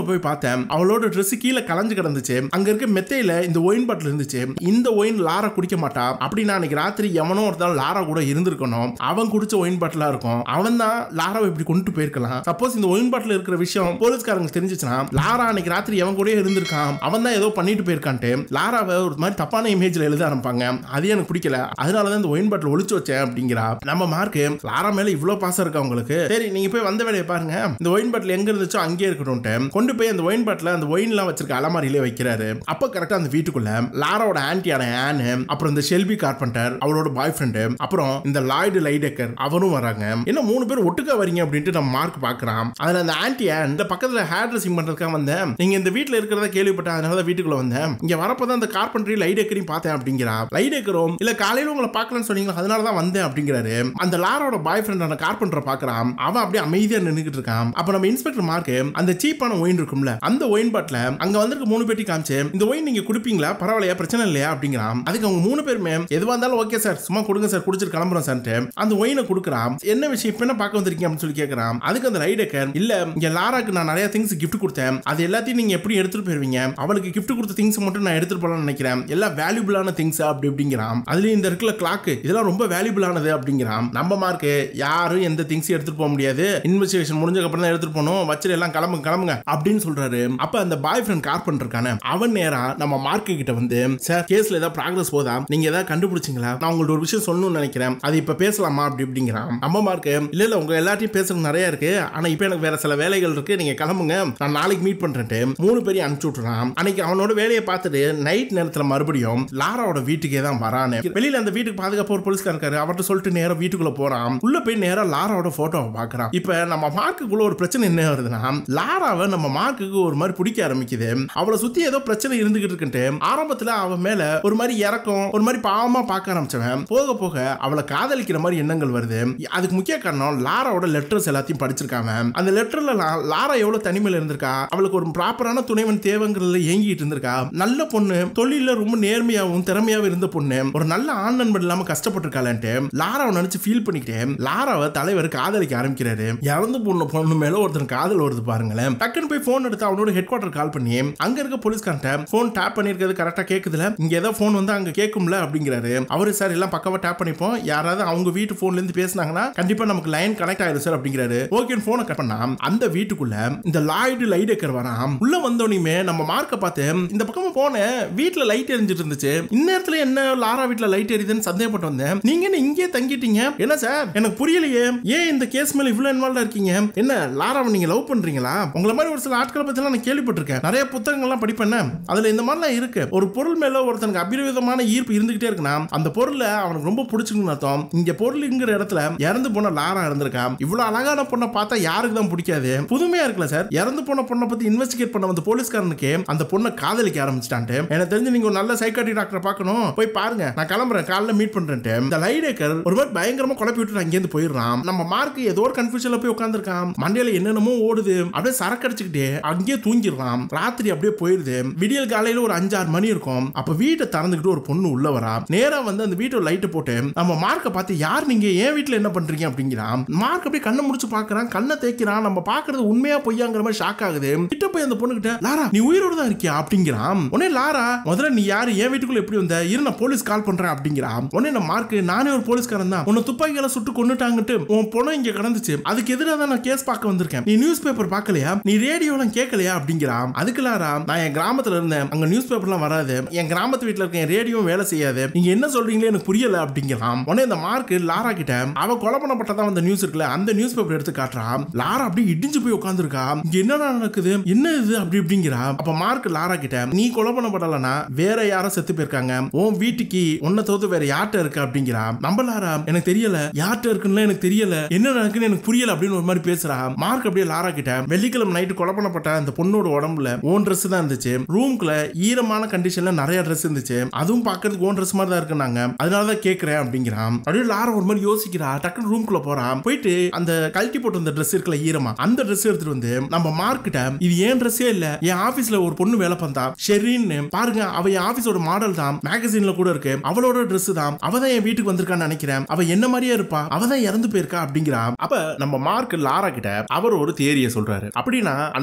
A: போய் பார்த்தேன் அவளோட Dress கீழே கலைஞ்சு கிடந்துச்சு அங்க இருக்க மெத்தையில இந்த ஒயின் பாட்டில் இருந்துச்சு இந்த ஒயின் லாரா குடிக்க மாட்டா அப்படின்னா அன்னைக்கு ராத்திரி எவனோ ஒருத்தன் லாரா கூட இருந்திருக்கணும் அவன் குடிச்ச ஒயின் பாட்டிலா இருக்கும் அவன் தான் லாராவை இப்படி கொண்டு போயிருக்கலாம் சப்போஸ் இந்த ஒயின் பாட்டில் இருக்கிற விஷயம் போலீஸ்காரங்க தெரிஞ்சுச்சுன்னா லாரா அன்னைக்கு ராத்திரி எவன் கூட இருந்திருக்கான் அவன் தான் ஏதோ பண்ணிட்டு போயிருக்கான்ட்டு லாராவை ஒரு மாதிரி தப்பான இமேஜ்ல எழுத ஆரம்பிப்பாங்க அது எனக்கு பிடிக்கல அதனால தான் இந்த ஒயின் பாட்டில் ஒளிச்சு வச்சேன் அப்படிங்கிறா நம்ம மார்க்கு லாரா மேல இவ்வளவு பாசம் இருக்கா உங்களுக்கு சரி நீங்க போய் வந்த வேலையை பாருங்க இந்த ஒயின் பாட்டில் எங்க இருந்துச்சோ அங்கேயே இருக்கட்டும்ட்டு கொண்டு போய் அந்த ஒயின் பாட்டில் அந்த ஒயின்லாம் வச்சிருக்க அலமாரியிலே வைக்கிறாரு அப்ப கரெக்டா அந்த வீட்டுக்குள்ள லாராவோட ஆன்டியான ஆனு அப்புறம் இந்த ஷெல்பி கார்பெண்டர் அவளோட பாய் ஃப்ரெண்டு அப்புறம் இந்த லாய்டு லைடெக்கர் அவரும் வராங்க என்ன மூணு பேர் ஒட்டுக்கா வரீங்க அப்படின்ட்டு நம்ம மார்க் பாக்குறான் அதுல அந்த ஆன்டி ஆன் இந்த பக்கத்துல ஹேர் ட்ரெஸ்ஸிங் பண்றதுக்காக வந்தேன் நீங்க இந்த வீட்ல இருக்கிறத கேள்விப்பட்டேன் அதனால தான் வீட்டுக்குள்ள வந்தேன் இங்க வரப்பதான் அந்த கார்பெண்டரி லைடெக்கரையும் பார்த்தேன் அப்படிங்கிறா லைடெக்கரும் இல்ல காலையில உங்களை பார்க்கலன்னு சொன்னீங்களா அதனால தான் வந்தேன் அப்படிங்கிறாரு அந்த லாரோட பாய் ஃப்ரெண்டான கார்பெண்டரை பாக்குறான் அவன் அப்படியே அமைதியா நின்னுகிட்டு இருக்கான் அப்ப நம்ம இன்ஸ்பெக்டர் மார்க் அந்த சீப்பான ஒயின் இருக்கும்ல அந்த ஒயின் பாட்டில அங்க வந்திருக்க மூணு பேட்டி காமிச்சு இந்த ஒயின் நீங்க குடிப்பீங்களா பரவாயில்லையா பிரச்சனை இல்லையா அப்படிங்கிறான் அதுக்கு அவங்க மூணு பேருமே எதுவா இருந்தாலும் ஓகே சார் சும்மா கொடுங்க சார் குடிச்சிட்டு கிளம்புறோம் சார்ட்டு அந்த ஒயினை கொடுக்குறான் என்ன விஷயம் இப்ப என்ன பார்க்க வந்திருக்கீங்க அப்படின்னு சொல்லி கேட்கறான் அதுக்கு அந்த ரைடேக்கர் இல்ல இங்க லாராக்கு நான் நிறைய திங்ஸ் gift கொடுத்தேன் அது எல்லாத்தையும் நீங்க எப்படி எடுத்துட்டு போயிருவீங்க அவளுக்கு gift கொடுத்த திங்ஸ் மட்டும் நான் எடுத்துட்டு போலாம்னு நினைக்கிறேன் எல்லாம் வேல்யூபிளான திங்ஸ் அப்படி இப்படிங்கிறான் அதுலயும் இந்த இருக்குல்ல கிளாக் இதெல்லாம் ரொம்ப வேல்யூபிளானது அப்படிங்கிறான் நம்ம மார்க்கு யாரும் எந்த திங்ஸ் எடுத்துட்டு போக முடியாது இன்வெஸ்டிகேஷன் முடிஞ்சதுக்கு அப்புறம் தான் எடுத்துட்டு போகணும் வச்சுட்டு எல்லாம் கிளம்புங்க கிளம்புங்க அப்படின்னு சொல்றாரு அப்ப அந்த பாய் ஃப்ரெண்ட் கார்பெண்டர் இருக்கானே அவன் நேரா நம்ம மார்க்கு கிட்ட வந்து சார் கேஸ்ல ஏதாவது ப்ராக்ரஸ் போதா நீங்க ஏதாவது கண்டுபிடிச்சிங்களா நான் உங்கள்ட்ட ஒரு விஷயம் சொல்லணும்னு நினைக்கிறேன் அது இப்ப பேசலாமா அப்படி இப்படிங்கிறான் நம்ம மார்க்கு இல்ல இல்ல உங்க எல்லாத்தையும் பேசுறது நிறைய இருக்கு ஆனா இப்ப எனக்கு வேற சில வேலைகள் இருக்கு நீங்க கிளம்புங்க நான் நாளைக்கு மீட் பண்றேன்ட்டு மூணு பேரையும் அனுப்பிச்சு விட்டுறான் அன்னைக்கு அவனோட வேலையை பார்த்துட்டு நைட் நேரத்துல மறுபடியும் லாராவோட வீட்டுக்கே தான் வரானு வெளியில அந்த வீட்டுக்கு பாதுகாப்பு ஒரு போலீஸ்கார் இருக்காரு அவர்கிட்ட சொல்லிட்டு நேரா வீட்டுக்குள்ள போறான் உள்ள போய் நேரா லாராவோட போட்டோவை பாக்குறான் இப்ப நம்ம மார்க்குக்குள்ள ஒரு பிரச்சனை என்ன வருதுன்னா லாராவை நம்ம மார்க்குக்கு ஒரு மாதிரி பிடிக்க ஆரம்பிக்குது அவளை சுத்தி ஏதோ பிரச்சனை இருந்துகிட்டு இருக்குன்ட்டு ஆரம்பத்துல அவன் மேல ஒரு மாதிரி இறக்கம் ஒரு மாதிரி பாவமா பார்க்க ஆரம்பிச்சவன் போக போக அவளை காதலிக்கிற மாதிரி எண்ணங்கள் வருது அதுக்கு முக்கிய காரணம் லாராவோட லெட்டர்ஸ் எல்லாத்தையும் படிச்சிருக்காங்க அந்த லெட்டர்ல லாரா எவ்வளவு தனிமையில இருந்திருக்கா அவளுக்கு ஒரு ப்ராப்பரான துணைவன் தேவைங்கிறதுல ஏங்கிட்டு இருந்திருக்கா நல்ல பொண்ணு தொழில ரொம்ப நேர்மையாவும் திறமையாவும் இருந்த பொண்ணு ஒரு நல்ல ஆண் நண்பன் இல்லாம கஷ்டப்பட்டிருக்காளன்ட்டு லாராவை நினைச்சு ஃபீல் பண்ணிக்கிட்டே லாராவை தலைவர் காதலிக்க ஆரம்பிக்கிறாரு இறந்து பொண்ணு பொண்ணு மேல ஒருத்தன் காதல் வருது பாருங்களேன் டக்குன்னு போய் போன் எடுத்து அவனோட ஹெட் குவார்டர் கால் பண்ணி அங்க இருக்க போலீஸ்கார்ட்ட போன் டேப் பண்ணிருக்கிறது கரெக்டா கேக்குதுல இங்க ஏதோ போன் வந்து அங்க கேட்கும்ல அப்படிங்கிறாரு அவரு சார் எல்லாம் பக்கவா டேப் பண்ணிப்போம் யாராவது அவங்க வீட்டு போன்ல இருந்து பேசினாங்கன்னா கண்டிப்பா நமக்கு லைன் கனெக்ட் ஆயிடும் சார் அப்படிங்கிறாரு ஓகே போனை கட் பண்ணா அந்த வீட்டுக்குள்ள இந்த லாய்டு லைடேக்கர் வரான் உள்ள வந்தோடனே நம்ம மார்க்க பார்த்து இந்த பக்கமா போனேன் வீட்டுல லைட் எரிஞ்சிட்டு இருந்துச்சு இந்நேரத்துல என்ன லாரா வீட்டுல லைட் எரியுதுன்னு சந்தேகப்பட்டு வந்தேன் நீங்க என்ன இங்கே தங்கிட்டீங்க என்ன சார் எனக்கு புரியலையே ஏன் இந்த கேஸ் மேல இவ்வளவு இன்வால்வ் இருக்கீங்க என்ன லாராவை நீங்க லவ் பண்றீங்களா உங்களை மாதிரி ஒரு சில ஆட்களை பத்தி நான் கேள்விப்பட்டிருக்கேன் நிறைய புத்தகங்கள்லாம் படிப்பேன் அதுல இந்த மாதிரிலாம் இருக்கு ஒரு பொருள் மேல ஒருத்தனுக்கு அபிரவிதமான ஈர்ப்பு இருந்துகிட்டே இருக்குன்னா அந்த பொருளை அவனுக்கு ரொம்ப பிடிச்சிருக்குன்னு அர்த்தம் இங்க பொருளுங்கிற இடத்துல இறந்து போன லாரா இருந்திருக்கா இவ்வளவு அழகான பொண்ணை பார்த்தா யாருக்கு தான் பிடிக்காது புதுமையா இருக்குல்ல சார் இறந்து போன பொண்ணை பத்தி இன்வெஸ்டிகேட் பண்ண வந்த போலீஸ்காரனுக்கு அந்த பொண்ணை காதலிக்க ஆரம்பிச்சிட்டான்ட்டு எனக்கு தெரிஞ்சு நீங்க ஒரு நல்ல சைக்காட்ரி டாக்டரை பார்க்கணும் போய் பாருங்க நான் கிளம்புறேன் காலைல மீட் பண்றேன்ட்டு இந்த லைடேக்கர் ஒரு மாதிரி பயங்கரமா குழப்பி விட்டு அங்கேருந்து போயிடுறான் நம்ம மார்க் ஏதோ ஒரு கன்ஃபியூஷன்ல போய் உட்காந்துருக்கான் மண்டையில என்னென்னமோ ஓடுது அப்படியே சரக்கு அடிச்சுக்கிட்டே அங்கேயே தூங்கிடுறான் ராத்திரி அப்படியே போயிருது விடியல் காலையில ஒரு அஞ்சாறு மணி இருக்கும் அப்ப வீட்டை திறந்துக்கிட்டு ஒரு பொண்ணு உள்ள வரா நேரா வந்து அந்த வீட்டோட லைட்டை போட்டு நம்ம மார்க்கை பார்த்து யார் நீங்க ஏன் வீட்டுல என்ன பண்றீங்க அப்படிங்கிறான் மார்க் அப்படியே கண்ணை முடிச்சு பாக்குறான் கண்ணை தேய்க்கிறான் நம்ம பாக்குறது உண்மையா பொய்யாங்கிற மாதிரி ஷாக் ஆகுது கிட்ட போய் அந்த பொண்ணு கிட்ட லாரா நீ உயிரோட தான் இருக்கியா அப்படிங்கிறான் உடனே லாரா முதல்ல நீ யாரு என் வீட்டுக்குள்ள எப்படி வந்த இரு நான் போலீஸ் கால் பண்றேன் அப்படிங்கிறான் உடனே நான் மார்க் நானே ஒரு போலீஸ்காரன் தான் உன்னை துப்பாக்கியால சுட்டு கொண்டுட்டாங்கட்டு உன் பொண்ணு இங்க கடந்துச்சு அதுக்கு எதிராக தான் நான் கேஸ் பார்க்க வந்திருக்கேன் நீ நியூஸ் பேப்பர் பார்க்கலையா நீ ரேடியோலாம் கேட்கலையா அப்படிங்கிறான் அதுக்கு லாரா நான் என் கிராமத்துல இருந்தேன் அங்க நியூஸ் பேப்பர்லாம் வராது என் கிராமத்து வீட்டுல இருக்க என் ரேடியோவும் வேலை செய்யாது நீங்க என்ன சொல்றீங்களே எனக்கு புரியல அப்படிங்கிறான் உடனே இந்த மார்க் லாரா கிட்ட அவ கொலை பண்ணப்பட்டதா வந்த நியூஸ் இருக்குல்ல அந்த நியூஸ் பேப்பர் எடுத்து காட்டுறான் லாரா அப்படியே இடிஞ்சு போய் உட்காந்துருக்கா இங்க என்னடா நடக்குது என்ன இது அப்படி இப்படிங்கிறா அப்ப மார்க் லாரா கிட்ட நீ கொலை பண்ணப்படலனா வேற யாரும் செத்து போயிருக்காங்க உன் வீட்டுக்கு உன்னை தவிர்த்து வேற யார்கிட்ட இருக்கு அப்படிங்கிறா நம்ம லாரா எனக்கு தெரியல யார்கிட்ட இருக்குன்னு எனக்கு தெரியல என்ன நடக்குன்னு எனக்கு புரியல அப்படின்னு ஒரு மாதிரி பேசுறா மார்க் அப்படியே லாரா கிட்ட வெள்ளிக்கிழமை நைட்டு கொலை பண்ணப்பட்ட அந்த பொண்ணோட உடம்புல ஓன் ட்ரெஸ் தான் இருந்துச்சு ரூம்குள்ள ஈரமான கண்டிஷன்ல நிறைய ட்ரெஸ் இருந்துச்சு அதுவும் பார்க்கறதுக்கு ஓன் ட்ரெஸ் மாதிரி தான் இருக்குனாங்க அதனால தான் கேட்கறேன் அப்படிங்கிறான் அப்படியே லாரா ஒரு மாதிரி யோசிக்கிறா டக்குனு ரூம்குள்ள போறான் போயிட்டு அந்த கழட்டி போட்டு வந்த ட்ரெஸ் இருக்குல்ல ஈரமா அந்த ட்ரெஸ் எடுத்துட்டு வந்து நம்ம மார்க்கிட்ட இது ஏன் ட்ரெஸ்ஸே இல்ல என் ஆபீஸ்ல ஒரு பொண்ணு வேலை பண்ணா ஷெரின்னு பாருங்க அவ என் ஆபீஸோட மாடல் தான் மேகசின்ல கூட இருக்கு அவளோட Dress தான் அவ தான் என் வீட்டுக்கு வந்திருக்கான்னு நினைக்கிறேன் அவ என்ன மாதிரியே இருப்பா அவ தான் இறந்து போயிருக்கா அப்படிங்கிறா அப்ப நம்ம மார்க் லாரா கிட்ட அவர் ஒரு தியரிய சொல்றாரு அப்படின்னா அன்னைக்கு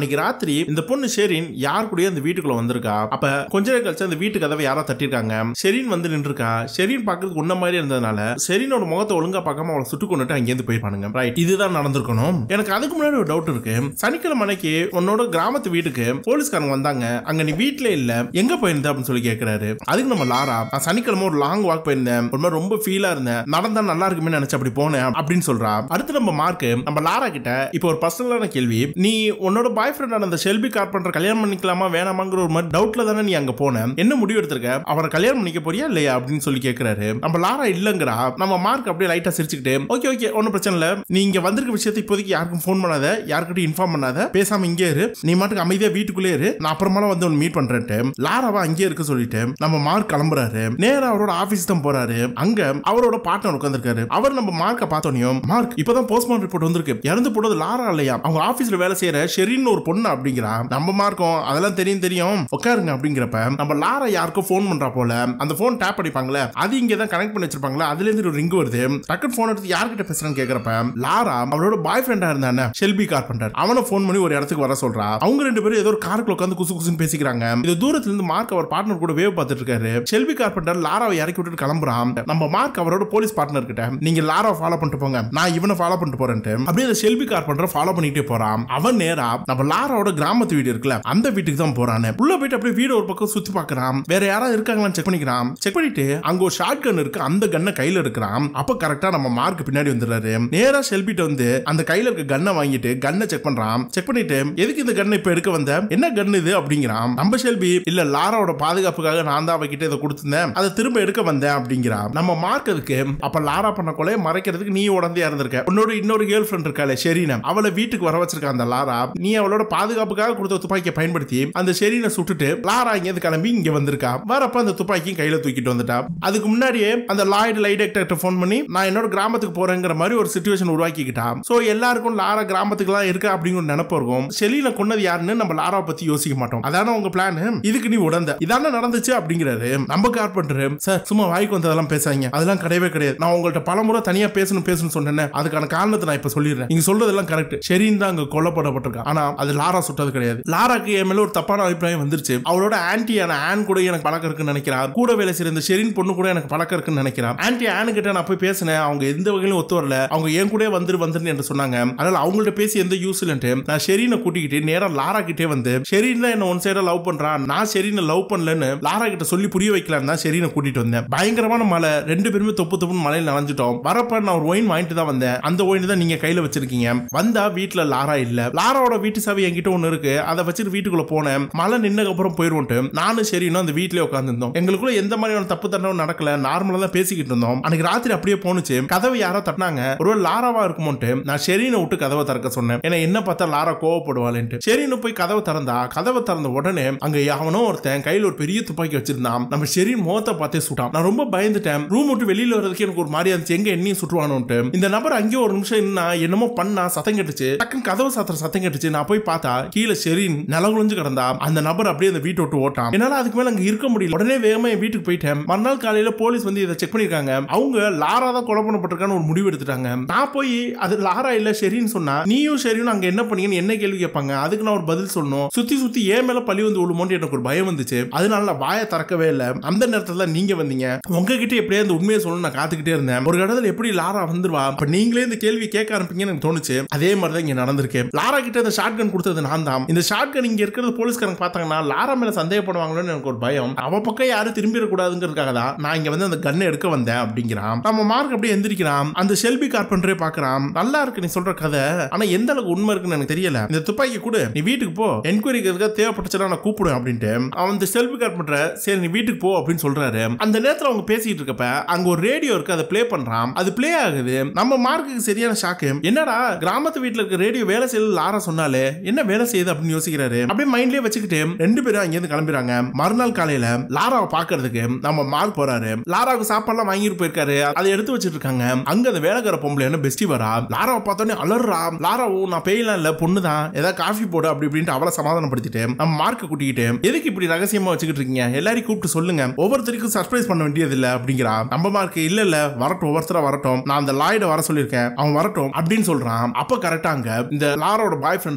A: அன்னைக்கு ராத்திரி இந்த பொண்ணு ஷெரின் யார் கூடயும் அந்த வீட்டுக்குள்ள வந்திருக்கா அப்ப கொஞ்ச நேரம் கழிச்சு அந்த வீட்டு கதவை யாரோ தட்டிருக்காங்க ஷெரின் வந்து நின்றுருக்கா ஷெரின் பார்க்கறதுக்கு உன்ன மாதிரி இருந்ததுனால ஷெரினோட முகத்தை ஒழுங்கா பார்க்காம அவளை சுட்டு கொண்டுட்டு அங்கேருந்து போயிருப்பானுங்க ரைட் இதுதான் நடந்திருக்கணும் எனக்கு அதுக்கு முன்னாடி ஒரு டவுட் இருக்கு சனிக்கிழமை அன்னைக்கு உன்னோட கிராமத்து வீட்டுக்கு போலீஸ்காரங்க வந்தாங்க அங்க நீ வீட்ல இல்ல எங்க போயிருந்த அப்படின்னு சொல்லி கேக்குறாரு அதுக்கு நம்ம லாரா நான் சனிக்கிழமை ஒரு லாங் வாக் போயிருந்தேன் ஒரு மாதிரி ரொம்ப ஃபீலா இருந்தேன் நடந்தா நல்லா இருக்குமே நினைச்சு அப்படி போனேன் அப்படின்னு சொல்றா அடுத்து நம்ம மார்க் நம்ம லாரா கிட்ட இப்போ ஒரு பர்சனலான கேள்வி நீ உன்னோட பாய் ஃப்ரெண்ட் அந்த ஷெல்பி கார்பெண்டர் கல்யாணம் பண்ணிக்கலாமா வேணாமாங்கிற ஒரு மாதிரி டவுட்ல தானே நீ அங்க போன என்ன முடிவு எடுத்திருக்க அவரை கல்யாணம் பண்ணிக்க போறியா இல்லையா அப்படின்னு சொல்லி கேக்குறாரு நம்ம லாரா இல்லங்கிறா நம்ம மார்க் அப்படியே லைட்டா சிரிச்சுக்கிட்டு ஓகே ஓகே ஒன்னும் பிரச்சனை இல்ல நீ இங்க வந்திருக்க விஷயத்தை இப்போதைக்கு யாருக்கும் ஃபோன் பண்ணாத யாருக்கிட்டும் இன்ஃபார்ம் பண்ணாத பேசாம இங்கே இரு நீ மாட்டுக்கு அமைதியா வீட்டுக்குள்ளே இரு நான் அப்புறமால வந்து உன்னை மீட் பண்றேன்ட்டு லாராவா அங்கேயே இருக்க சொல்லிட்டு நம்ம மார்க் கிளம்புறாரு நேரா அவரோட ஆபீஸ் தான் போறாரு அங்க அவரோட பார்ட்னர் உட்காந்துருக்காரு அவர் நம்ம மார்க்க பார்த்தோனையும் மார்க் இப்பதான் போஸ்ட்மார்ட்டம் ரிப்போர்ட் வந்திருக்கு இறந்து போனது லாரா இல்லையா அவங்க ஆபீஸ்ல வேலை செய்யற ஷெரின் ஒரு பொண்ணு அப்படிங்கிறா நம்ம மார்க்கும் அதெல்லாம் தெரியும் தெரியும் உட்காருங்க அப்படிங்கிறப்ப நம்ம லாரா யாருக்கும் ஃபோன் பண்றா போல அந்த ஃபோன் டேப் அடிப்பாங்களே அது இங்க தான் கனெக்ட் பண்ணி வச்சிருப்பாங்களா அதுல இருந்து ஒரு ரிங் வருது டக்குனு ஃபோன் எடுத்து யார்கிட்ட பேசுறேன்னு கேக்குறப்ப லாரா அவளோட பாய் ஃப்ரெண்டா இருந்தானே ஷெல்பி கார்பெண்டர் அவனை ஃபோன் பண்ணி ஒரு இடத்துக்கு வர சொல்றா அவங்க ரெண்டு பேரும் ஏதோ ஒரு காருக்குள்ள உட்காந்து குசு குசுன்னு பேசிக்கிறாங்க இது தூரத்துல இருந்து மார்க் அவர் பார்ட்னர் கூட வேவ் பார்த்துட்டு இருக்காரு ஷெல்பி கார்பெண்டர் லாராவை இறக்கி விட்டுட்டு கிளம்புறான் நம்ம மார்க் அவரோட போலீஸ் பார்ட்னர் கிட்ட நீங்க லாராவை ஃபாலோ பண்ணிட்டு போங்க நான் இவனை ஃபாலோ பண்ணிட்டு போறேன்ட்டு அப்படியே அந்த ஷெல்பி கார்பெண்டர் ஃபாலோ பண்ணிட்டே போறான் அவன் நேரா நம்ம லாராவோட கிராமத்து வீடு இருக்குல்ல அந்த வீட்டுக்கு தான் போறானு உள்ள போயிட்டு அப்படியே வீடு ஒரு பக்கம் சுத்தி பார்க்கறான் வேற யாராவது இருக்காங்களான்னு செக் பண்ணிக்கிறான் செக் பண்ணிட்டு அங்க ஒரு ஷார்ட் கன் இருக்கு அந்த கன்னை கையில எடுக்கிறான் அப்ப கரெக்டா நம்ம மார்க் பின்னாடி வந்துடுறாரு நேரா ஷெல்பிட்ட வந்து அந்த கையில இருக்க கன்னை வாங்கிட்டு கன்னை செக் பண்றான் செக் பண்ணிட்டு எதுக்கு இந்த கன்னை இப்ப எடுக்க வந்த என்ன கன் இது அப்படிங்கிறான் நம்ம ஷெல்பி இல்ல லாராவோட பாதுகாப்புக்காக நான் தான் அவகிட்ட இதை கொடுத்திருந்தேன் அதை திரும்ப எடுக்க வந்தேன் அப்படிங்கிறான் நம்ம மார்க் அதுக்கு அப்ப லாரா பண்ண கொலையை மறைக்கிறதுக்கு நீ உடந்தே இருந்திருக்க உன்னோட இன்னொரு கேர்ள் ஃப்ரெண்ட் இருக்காளே ஷெரீனா அவளை வீட்டுக்கு வர வச்சிருக்க அந்த லாரா நீ அவளோட பாதுகாப்புக்காக கொடுத்த துப்பாக்கியை பயன்படுத்தி அந்த ஷெரீனை சுட்டுட்டு லாரா இங்க கிளம்பி இங்க வந்திருக்கா வரப்ப அந்த துப்பாக்கியும் கையில தூக்கிட்டு வந்துட்டா அதுக்கு முன்னாடியே அந்த லாய்டு லைட் டெக்டர் ஃபோன் பண்ணி நான் என்னோட கிராமத்துக்கு போறேங்கிற மாதிரி ஒரு சுச்சுவேஷன் உருவாக்கிக்கிட்டா சோ எல்லாருக்கும் லாரா கிராமத்துக்குலாம் இருக்கா அப்படிங்கிற ஒரு நினைப்பு இருக்கும் ஷெலீனை கொன்னது யாருன்னு நம்ம லாரா பத்தி யோசிக்க மாட்டோம் அதான உங்க பிளான் இதுக்கு நீ உடந்த இதான நடந்துச்சு அப்படிங்கிறாரு நம்ம கார்பெண்டர் சார் சும்மா வாய்க்கு வந்ததெல்லாம் பேசாதீங்க அதெல்லாம் கிடையவே கிடையாது நான் உங்கள்ட்ட பலமுறை தனியா பேசணும் பேசணும் சொன்னேன் அதுக்கான காரணத்தை நான் இப்ப சொல்லிடுறேன் நீங்க சொல்றதெல்லாம் கரெக்ட் ஷெரீன் தான் அங்க கொல்லப்படப்பட்டிருக்கா ஆனா அது லாரா சுட்டது கிடையாது லாராக்கு என் மேல ஒரு தப்பான அபிப்பிராயம் வந்துருச்சு அவளோட ஆன்டியான ஆன் கூட எனக்கு பழக்கம் இருக்குன்னு நினைக்கிறா கூட வேலை செய்யற இந்த ஷெரின் பொண்ணு கூட எனக்கு பழக்கம் இருக்குன்னு நினைக்கிறா ஆன்டி ஆனு கிட்ட நான் போய் பேசினேன் அவங்க எந்த வகையிலும் ஒத்து வரல அவங்க என் கூட வந்துரு வந்துரு என்று சொன்னாங்க அதனால அவங்கள்ட்ட பேசி எந்த யூஸ் இல்லன்ட்டு நான் ஷெரீனை கூட்டிக்கிட்டு நேரா லாரா கிட்டே வந்து ஷெரீன் தான் என்ன ஒன் சைடா லவ் பண்றான் நான் ஷெரீனை லவ் பண்ணலன்னு லாரா கிட்ட சொல்லி புரிய வைக்கலாம் தான் ஷெரீனை கூட்டிட்டு வந்தேன் பயங்கரமான மழை ரெண்டு பேருமே தொப்பு தொப்புன்னு மலையில நனைஞ்சிட்டோம் வரப்ப நான் ஒரு ஒயின் வாங்கிட்டு தான் வந்தேன் அந்த ஒயின் தான் நீங்க கையில வச்சிருக்கீங்க வந்தா வீட்டுல லாரா இல்ல லாராவோட வீட்டு சாவி என்கிட்ட ஒண்ணு இருக்கு அதை வச்சுட்டு வீட்டுக்குள்ள போனேன் மழை நின்னதுக்கு அப்புறம் போயிருவோன்ட்டு நானும் ஷெரீனும் அந்த வீட்லயே உட்காந்துருந்தோம் எங்களுக்குள்ள எந்த மாதிரியான தப்பு தண்டவும் நடக்கல நார்மலா தான் பேசிக்கிட்டு இருந்தோம் அன்னைக்கு ராத்திரி அப்படியே போனுச்சு கதவை யாரோ தட்டினாங்க ஒரு லாராவா இருக்குமோன்ட்டு நான் ஷெரீனை விட்டு கதவை திறக்க சொன்னேன் ஏன்னா என்ன பார்த்தா லாரா கோவப்படுவாளேன்ட்டு ஷெரீனு போய் கதவை திறந்தா கதவை திறந்த உடனே அங்க அவனோ ஒருத்தன் கையில ஒரு பெரிய துப்பாக்கி வச்சிருந்தான் நம்ம ஷெரீன் முகத்தை பார்த்தே சுட்டான் நான் ரொம்ப பயந்துட்டேன் ரூம் விட்டு வெளியில வர்றதுக்கு எனக்கு ஒரு மாதிரியா இருந்துச்சு எங்க என்னையும் சுட்டுவானோன்ட்டு இந்த நபர் அங்கேயே ஒரு நிமிஷம் என்ன என்னமோ பண்ணா சத்தம் கேட்டுச்சு டக்குன்னு கதவை சாத்திர சத்தம் கேட்டுச்சு நான் போய் பார்த்தா கீழே ஷெரீன் நிலகுழிஞ்சு கிடந்தா அந்த நபர் அப்படியே அந்த வீட்டை விட்டு ஓட்டான் என்னால அதுக்கு மேல அங்க இருக்க முடியல உடனே வேகமா என் வீட்டுக்கு போயிட்டேன் மறுநாள் காலையில போலீஸ் வந்து இதை செக் பண்ணிருக்காங்க அவங்க லாரா தான் கொலை பண்ணப்பட்டிருக்கான்னு ஒரு முடிவு எடுத்துட்டாங்க நான் போய் அது லாரா இல்ல ஷெரின்னு சொன்னா நீயும் ஷெரியும் அங்க என்ன பண்ணீங்கன்னு என்ன கேள்வி கேட்பாங்க அதுக்கு நான் ஒரு பதில் சொல்லணும் சுத்தி சுத்தி ஏன் மேல பழி வந்து விழுமோன்னு எனக்கு ஒரு பயம் வந்துச்சு அதனால நான் வாயை திறக்கவே இல்லை அந்த நேரத்துல தான் நீங்க வந்தீங்க உங்ககிட்ட எப்படியே அந்த உண்மையை சொல்லணும் நான் காத்துக்கிட்டே இருந்தேன் ஒரு இடத்துல எப்படி லாரா வந்துருவா அப்ப நீங்களே இந்த கேள்வி கேட்க ஆரம்பிப்பீங்கன்னு எனக்கு தோணுச்சு அதே மாதிரி தான் இங்க நடந்திருக்கு லாரா கிட்ட இந்த ஷார்ட் கன் கொடுத்தது நான் தான் இந்த ஷார்ட் கன் இங்க இருக்கிறது போலீஸ்காரங்க பார்த்தாங்கன்னா லாரா மேல சந்தேகப்படுவாங்களோன்னு எனக்கு ஒரு பயம் அவ பக்கம் யாரும் திரும்பிடக்கூடாதுங்கிறதுக்காக தான் நான் இங்க வந்து அந்த கன்னை எடுக்க வந்தேன் அப்படிங்கிறான் நம்ம மார்க் அப்படியே எந்திரிக்கிறான் அந்த ஷெல்பி கார்பெண்டரே பாக்குறான் நல்லா இருக்கு நீ சொல்ற கதை ஆனா எந்த அளவுக்கு உண்மை இருக்குன்னு எனக்கு தெரியல இந்த துப்பாக்கி கூட நீ வீட்டுக்கு போ என்கொயரிக்கு தேவைப்பட்டுச்சுன்னா நான் கூப்பிடுவேன் அப்படின்ட்டு அவன் இந்த செல்ஃபி கார்பெண்டர சரி நீ வீட்டுக்கு போ அப்படின்னு சொல்றாரு அந்த நேரத்துல அவங்க பேசிட்டு இருக்கப்ப அங்க ஒரு ரேடியோ இருக்கு அதை ப்ளே பண்றான் அது ப்ளே ஆகுது நம்ம மார்க்குக்கு சரியான ஷாக்கு என்னடா கிராமத்து வீட்டுல இருக்க ரேடியோ வேலை செய்யல லாரா சொன்னாலே என்ன வேலை செய்யுது அப்படின்னு யோசிக்கிறாரு அப்படியே மைண்ட்லயே வச்சுக்கிட்டு ரெண்டு பேரும் அங்கிருந்து கிளம்பிடுறாங்க மறுநாள் காலையில லாராவை பாக்குறதுக்கு நம்ம மார்க் போறாரு லாராவுக்கு சாப்பாடுலாம் வாங்கிட்டு போயிருக்காரு அதை எடுத்து வச்சிட்டு இருக்காங்க அங்க அந்த வேலைக்கார பொம்பளை என்ன பெஸ்டி வரா லாராவை பார்த்தோன்னே அலறா லாரா ஓ நான் பெய்யலாம் இல்ல பொண்ணு தான் ஏதாவது காஃபி போடு அப்படி இப்படின்ட்டு அவளை சமாதானப்படுத்திட்டு நம்ம மார்க்க கூட்டிக்கிட்டு எதுக்கு இப்படி ரகசியமா வச்சுக்கிட்டு இருக்கீங்க எல்லாரையும் கூப்பிட்டு சொல்லுங்க ஒவ்வொருத்தருக்கும் சர்ப்ரைஸ் பண்ண வேண்டியது இல்ல அப்படிங்கிறா நம்ம மார்க் இல்ல இல்ல வரட்டும் ஒவ்வொருத்தரா வரட்டும் நான் அந்த லாய்ட வர சொல்லியிருக்கேன் அவன் வரட்டும் அப்படின்னு சொல்றான் அப்ப கரெக்டா அங்க இந்த லாரோட பாய் ஃப்ரெண்ட் இருக்கான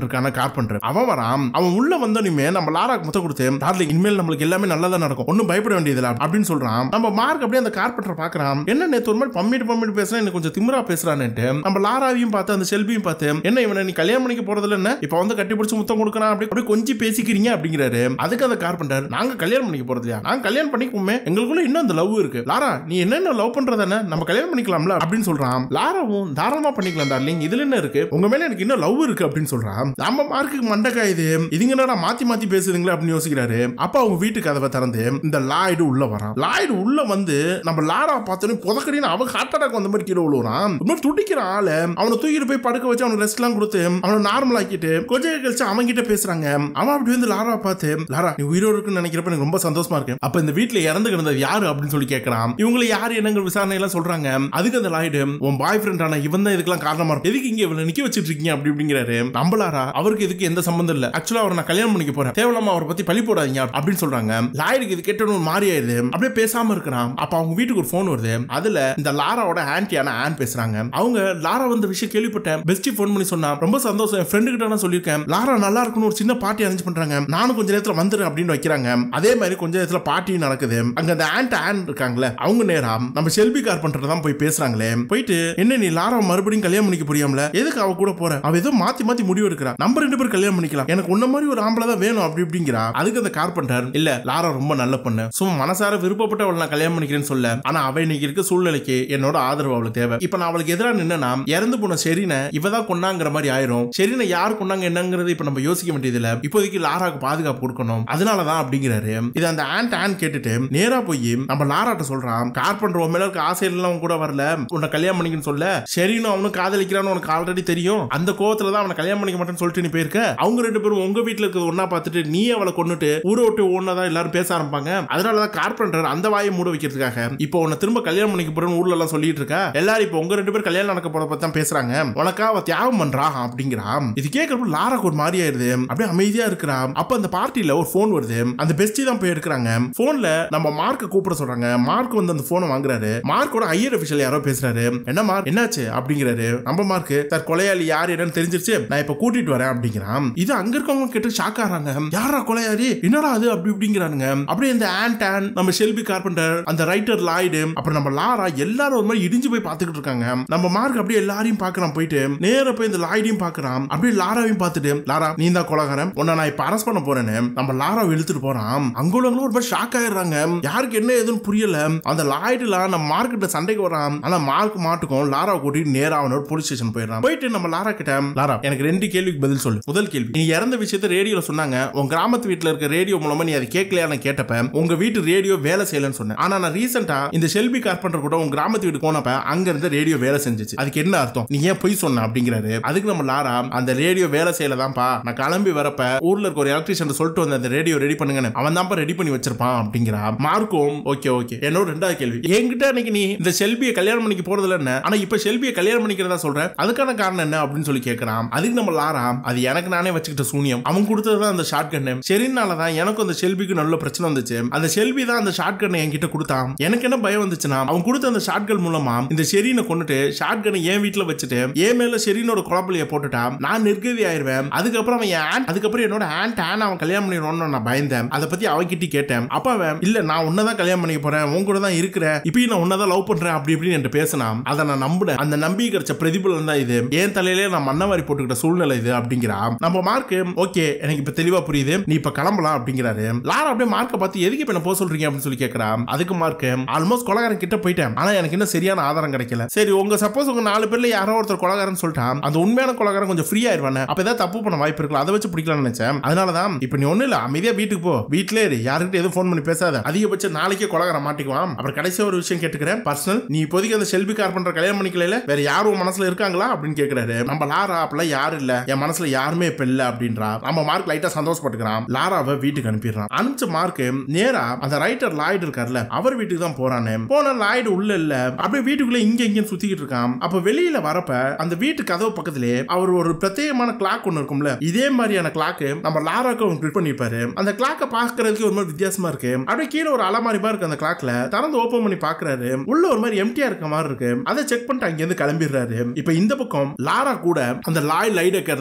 A: கார்பெண்டர் அவன் வரான் அவன் உள்ள வந்தோனுமே நம்ம லாராக்கு முத்த கொடுத்து டார்லிங் இனிமேல் நம்மளுக்கு எல்லாமே நல்லதா நடக்கும் ஒன்னும் பயப்பட வேண்டியதில்ல அப்படின்னு சொல்றான் நம்ம மார்க் அப்படியே அந்த கார்பெண்டர் பாக்குறான் என்ன நேத்து ஒரு மாதிரி பம்மிட்டு பம்மிட்டு பேசுறேன் எனக்கு கொஞ்சம் திமிரா பேசுறான்னுட்டு நம்ம லாராவையும் பார்த்து அந்த செல்வியும் பார்த்து என்ன இவனை நீ கல்யாணம் பண்ணிக்க போறதுல என்ன இப்ப வந்து கட்டி பிடிச்சு முத்தம் கொடுக்கறான் அப்படி அப்படியே கொஞ்சம் பேசிக்கிறீங்க அப்படிங்கிறாரு அதுக்கு அந்த கார்பெண்டர் நாங்க கல்யாணம் பண்ணிக்க போறது இல்லையா நாங்க கல்யாணம் பண்ணிக்குமே எங்களுக்குள்ள இன்னும் அந்த லவ் இருக்கு லாரா நீ என்னென்ன லவ் பண்றது என்ன நம்ம கல்யாணம் பண்ணிக்கலாம்ல அப்படின்னு சொல்றான் லாராவும் தாராளமா பண்ணிக்கலாம் டார்லிங் இதுல என்ன இருக்கு உங்க மேல எனக்கு இன்னும் லவ் இருக்கு அப்படின்னு சொல்றான் நம்ம மார்க்குக்கு மண்டக்கா இது இதுங்க என்னடா மாத்தி மாத்தி பேசுதுங்களே அப்படின்னு யோசிக்கிறாரு அப்ப அவங்க வீட்டு கதவை திறந்து இந்த லாய்டு உள்ள வரான் லாய்டு உள்ள வந்து நம்ம லாரா பார்த்தோன்னே புதக்கடின்னு அவன் ஹார்ட் அட்டாக் வந்த மாதிரி கீழே விழுவுறான் ரொம்ப துடிக்கிற ஆளு அவனை தூக்கிட்டு போய் படுக்க வச்சு அவனுக்கு ரெஸ்ட் எல்லாம் கொடுத்து அவனை நார்மல் ஆக்கிட்டு கொஞ்ச நேரம் கழிச்சு அவன் கிட்ட பேசுறாங்க அவன் அப்படி வந்து லாரா பார்த்து லாரா நீ உயிரோடு இருக்குன்னு நினைக்கிறப்ப எனக்கு ரொம்ப சந்தோஷமா இருக்கு அப்ப இந்த வீட்டுல இறந்து கிடந்தது யாரு அப்படின்னு சொல்லி கேட்கறான் இவங்களை யாரு என்னங்கிற விசாரணை எல்லாம் சொல்றாங்க அதுக்கு அந்த லாய்டு உன் பாய் ஃப்ரெண்ட் ஆனா இவன் தான் இதுக்கெல்லாம் காரணமா இருக்கும் எதுக்கு இங்க இவனை நிக்க வச்சிட்டு இருக்கீங்க அப்படி அப்படிங்கிறாரு நம்பலாரா அவருக்கு இதுக்கு எந்த சம்பந்தம் இல்ல ஆக்சுவலா அவரை நான் கல்யாணம் பண்ணிக்க போறேன் தேவலாம அவரை பத்தி பழி போடாதீங்க அப்படின்னு சொல்றாங்க லாயருக்கு இது கேட்டணும் ஒரு மாதிரி ஆயிருது அப்படியே பேசாம இருக்கிறான் அப்ப அவங்க வீட்டுக்கு ஒரு போன் வருது அதுல இந்த லாராவோட ஆன்டியான ஆன் பேசுறாங்க அவங்க லாரா வந்த விஷயம் கேள்விப்பட்டேன் பெஸ்டி போன் பண்ணி சொன்னா ரொம்ப சந்தோஷம் என் ஃப்ரெண்டு கிட்ட நான் சொல்லியிருக்கேன் லாரா நல்லா இருக்குன்னு ஒரு சின்ன பார்ட்டி அரேஞ்ச் பண்றாங்க நானும் கொஞ்ச நேரத்துல வந்துரு அப்படின்னு வைக்கிறாங்க அதே மாதிரி கொஞ்ச நேரத்துல பார்ட்டி நடக்குது அங்க அந்த ஆன்ட் ஆன் இருக்காங்களே அவங்க நேரா நம்ம செல்வி கார் பண்றதான் போய் பேசுறாங்களே போயிட்டு என்ன நீ லாரா மறுபடியும் கல்யாணம் பண்ணிக்க புரியாமல எதுக்கு அவ கூட போற அவ ஏதோ மாத்தி மாத்தி முடிவு எடுக்கிறா நம்ம ரெண்டு பேரும் கல்யாணம் பண்ணிக்கலாம் எனக்கு உன்ன மாதிரி ஒரு ஆம்பளை தான் வேணும் அப்படி இப்படிங்கிறா அதுக்கு அந்த கார்பெண்டர் இல்ல லாரா ரொம்ப நல்ல பொண்ணு சும்மா மனசார விருப்பப்பட்ட அவளை நான் கல்யாணம் பண்ணிக்கிறேன்னு சொல்ல ஆனா அவ இன்னைக்கு இருக்க சூழ்நிலைக்கு என்னோட ஆதரவு அவளுக்கு தேவை இப்ப நான் அவளுக்கு எதிராக நின்னா இறந்து போன ஷெரீனை இவ தான் கொண்டாங்கிற மாதிரி ஆயிரும் ஷெரீனை யார் கொண்டாங்க என்னங்கிறது இப்ப நம்ம யோசிக்க வேண்டியது இல்ல இப்போதைக்கு லாராக்கு பாதுகாப்பு கொடுக்கணும் அதனாலதான் அப்படிங்கிறாரு இது அந்த ஆண்ட் ஆன் கேட்டுட்டு நேரா போய் நம்ம லாராட்ட சொல்றான் கார்பெண்டர் உன் மேல இருக்க ஆசையில அவன் கூட வரல உன்னை கல்யாணம் பண்ணிக்கன்னு சொல்ல ஷெரீனும் அவனும் காதலிக்கிறான்னு உனக்கு ஆல்ரெடி தெரியும் அந்த கோவத்துல தான் அவனை கல்யாணம் பண்ணிக்க மாட்டேன்னு சொல்லிட்டு நீ போயிருக்க அவங்க ரெண்டு பேரும் உங்க வீட்டுல இருக்கிறது ஒன்னா பார்த்துட்டு நீ அவளை கொண்டுட்டு ஊரை விட்டு ஒன்னதான் எல்லாரும் பேச ஆரம்பிப்பாங்க அதனாலதான் கார்பெண்டர் அந்த வாயை மூட வைக்கிறதுக்காக இப்போ உன்னை திரும்ப கல்யாணம் பண்ணிக்க போறேன்னு ஊர்ல எல்லாம் சொல்லிட்டு இருக்கா எல்லாரும் இப்போ உங்க ரெண்டு பேரும் கல்யாணம் நடக்க போற பத்தி தான் பேசுறாங்க உனக்கா அவ தியாகம் பண்றா அப்படிங்கிறான் இது கேட்கறப்ப லாராக்கு ஒரு மாதிரி ஆயிருது அப்படியே அமைதியா இருக்கிறா அப்ப அந்த பார்ட்டில ஒரு போன் வருது அந்த பெஸ்டி தான் போய் எடுக்கிறாங்க போன்ல நம்ம மார்க்க கூப்பிட சொல்றாங்க மார்க் வந்து அந்த போனை வாங்குறாரு மார்க்கோட ஐயர் அபிஷியல் யாரோ பேசுறாரு என்ன மார்க் என்னாச்சு அப்படிங்கிறாரு நம்ம மார்க் சார் கொலையாளி யார் என்னன்னு தெரிஞ்சிருச்சு நான் இப்ப கூட்டிட்டு வரேன் அப்படிங்கிறான் இது அங்க இருக்கவங்க கேட்டு ஷாக் ஆறாங்க யாரா கொலையாளி என்னடா அது அப்படி இப்படிங்கிறானுங்க அப்படியே இந்த ஆண்ட் ஆன் நம்ம ஷெல்பி கார்பெண்டர் அந்த ரைட்டர் லாய்டு அப்புறம் நம்ம லாரா எல்லாரும் ஒரு மாதிரி இடிஞ்சு போய் பாத்துக்கிட்டு இருக்காங்க நம்ம மார்க் அப்படியே எல்லாரையும் பாக்குறான் போயிட்டு நேர போய் இந்த லாய்டையும் பாக்குறான் அப்படியே லாராவையும் பார்த்துட்டு லாரா நீ தான் கொலகாரன் உன்னை நான் இப்ப அரெஸ்ட் பண்ண போறேன்னு நம்ம லாராவை இழுத்துட்டு போறான் அங்க உள்ளவங்களும் ஒரு மாதிரி ஷாக் ஆயிடுறாங்க யாருக்கு என்ன ஏதுன்னு புரியல அந்த லாய்டுல நம்ம மார்க்கிட்ட சண்டைக்கு வரான் ஆனா மார்க் மாட்டுக்கும் லாரா கூட்டிட்டு நேரா அவனோட போலீஸ் ஸ்டேஷன் போயிடுறான் போயிட்டு நம்ம லாரா கிட்ட லாரா எனக்கு ரெண்டு கேள்விக்கு பதில் சொல்லு முதல் கேள்வி நீ இறந்த விஷயத்த ரேடியோல சொன்னாங்க உன் கிராமத்து வீட்டுல இருக்க ரேடியோ மூலமா நீ அதை கேட்கலையான்னு கேட்டப்ப உங்க வீட்டு ரேடியோ வேலை செய்யலன்னு சொன்னேன் ஆனா நான் ரீசெண்டா இந்த ஷெல்பி கார்பெண்டர் கூட உங்க கிராமத்து வீட்டு போனப்ப அங்க இருந்த ரேடியோ வேலை செஞ்சுச்சு அதுக்கு என்ன அர்த்தம் நீ ஏன் பொய் சொன்ன அப்படிங்கிறாரு அதுக்கு நம்ம லாரா அந்த ரேடியோ வேலை செய்யலதான்ப்பா நான் கிளம்பி வரப்ப ஊர்ல இருக்க ஒரு எலக்ட்ரிஷியன் சொல்லிட்டு வந்து அந்த ரேடியோ ரெடி பண்ணுங்கன்னு அவன் தான்ப்பா ரெடி பண்ணி வச்சிருப்பான் அப்படிங்கிறா மார்க்கும் ஓகே ஓகே என்னோட ரெண்டாவது கேள்வி என்கிட்ட அன்னைக்கு நீ இந்த ஷெல்பியை கல்யாணம் பண்ணிக்க போறதுல என்ன ஆனா இப்ப ஷெல்பியை கல்யாணம் பண்ணிக்கிறதா சொல்றேன் அதுக்கான காரணம் என்ன அப்படின்னு சொல்லி கேட்கறான் அதுக்கு நம்ம லாரா அது எனக்கு நானே வச்சுக்கிட்ட சூனியம் அவன் கொடுத்ததுதான் அந்த ஷார்ட் கன்னு சரினாலதான் எனக்கும் அந்த ஷெல்பிக்கு நல்ல பிரச்சனை வந்துச்சு அந்த ஷெல்பி தான் அந்த ஷார்ட் கன்னை என்கிட்ட கொடுத்தான் எனக்கு என்ன பயம் வந்துச்சுன்னா அவன் கொடுத்த அந்த ஷார்ட் கன் மூலமா இந்த ஷெரீனை கொண்டுட்டு ஷார்ட் கனை என் வீட்டுல வச்சுட்டு என் மேல ஷெரீனோட குழப்பலைய போட்டுட்டான் நான் நிர்கதி ஆயிருவேன் அதுக்கப்புறம் அவன் என் aunt- அதுக்கப்புறம் என்னோட ஆண்ட் ஆன் அவன் கல்யாணம் பண்ணிடணும்னு நான் பயந்தேன் அதை பத்தி அவகிட்ட கேட்டேன் அப்ப அவன் இல்ல நான் உன்னதான் கல்யாணம் பண்ணிக்க போறேன் உன் கூட தான் இருக்கிறேன் இப்பயும் நான் உன்னதான் லவ் பண்றேன் அப்படி இப்படின்னு என்கிட்ட பேசினான் அதை நான் நம்பினேன் அந்த நம்பி கிடைச்ச பிரதிபலன் தான் இது என் தலையிலே நான் மண்ணவாரி போட்டுக்கிட்ட சூழ்நிலை இது அப்படிங்கிறான் நம்ம மார்க் ஓகே எனக்கு இப்ப தெளிவா புரியுது நீ இப்ப கிளம்பலாம் அப்படிங்கிறாரு லாரா அப்படியே மார்க்கை பார்த்து எதுக்கு இப்ப என்ன போக சொல்றீங்க அப்படின்னு சொல்லி கேட்கறான் அதுக்கு மார்க் ஆல்மோஸ்ட் கொலகாரன் கிட்ட போயிட்டேன் ஆனா எனக்கு இன்னும் சரியான ஆதாரம் கிடைக்கல சரி உங்க சப்போஸ் உங்க நாலு பேர்ல யாரோ ஒருத்தர் கொலகாரன் சொல்லிட்டான் அந்த உண்மையான கொலகாரன் கொஞ்சம் ஃப்ரீ ஆயிருவானே அப்ப ஏதாவது தப்பு பண்ண வாய்ப்பு இருக்கலாம் அதை வச்சு பிடிக்கலாம்னு நினைச்சேன் அதனாலதான் இப்ப நீ ஒண்ணு இல்ல அமைதியா வீட்டுக்கு போ வீட்லயே இரு யாருக்கிட்ட எதுவும் ஃபோன் பண்ணி பேசாத அதிகபட்சம் நாளைக்கே கொலகாரன் மாட்டிக்குவான் அப்புறம் கடைசியா ஒரு விஷயம் கேட்டுக்கிறேன் பர்சனல் நீ இப்போதைக்கு அந்த செல்பி கார்பெண்டர் கல்யாணம் பண்ணிக்கல வேற யாரும் உன் மனசுல இருக்காங்களா அப்படின்னு கேக்குறாரு நம்ம லாரா அப்பெல்லாம் யாரும் இல்ல என் மனசுல யாருமே இப்ப இல்ல அப்படின்றா நம்ம மார்க் லைட்டா சந்தோஷப்பட்டுக்கிறான் லாராவை வீட்டுக்கு அனுப்பிடுறான் அனுப்பிச்ச மார்க் நேரா அந்த ரைட்டர் லாய்டு இருக்கார்ல அவர் வீட்டுக்கு தான் போறானே போன லாய்டு உள்ள இல்ல அப்படியே வீட்டுக்குள்ள இங்க இங்க சுத்திக்கிட்டு இருக்கான் அப்ப வெளியில வரப்ப அந்த வீட்டு கதவு பக்கத்திலே அவர் ஒரு பிரத்யேகமான கிளாக் ஒன்னு இருக்கும்ல இதே மாதிரியான கிளாக் நம்ம லாராக்கு அவங்க ஃபிட் பண்ணிருப்பாரு அந்த கிளாக்க பாக்குறதுக்கு ஒரு மாதிரி வித்தியாசமா இருக்கு அப்படியே கீழே ஒரு அலமாரி மாதிரி இருக்கு அந்த கிளாக்ல திறந்து ஓபன் பண்ணி பாக்குறாரு உள்ள ஒரு மாதிரி எம்டியா இருக்க மாதிரி இருக்கு அதை செக் பண்ணிட்டு அங்க இருந்து கிளம்பிடுறாரு இப்ப இந்த பக்கம் லாரா கூட அந்த லாய் லைடக்கர் தான் இருக்கான்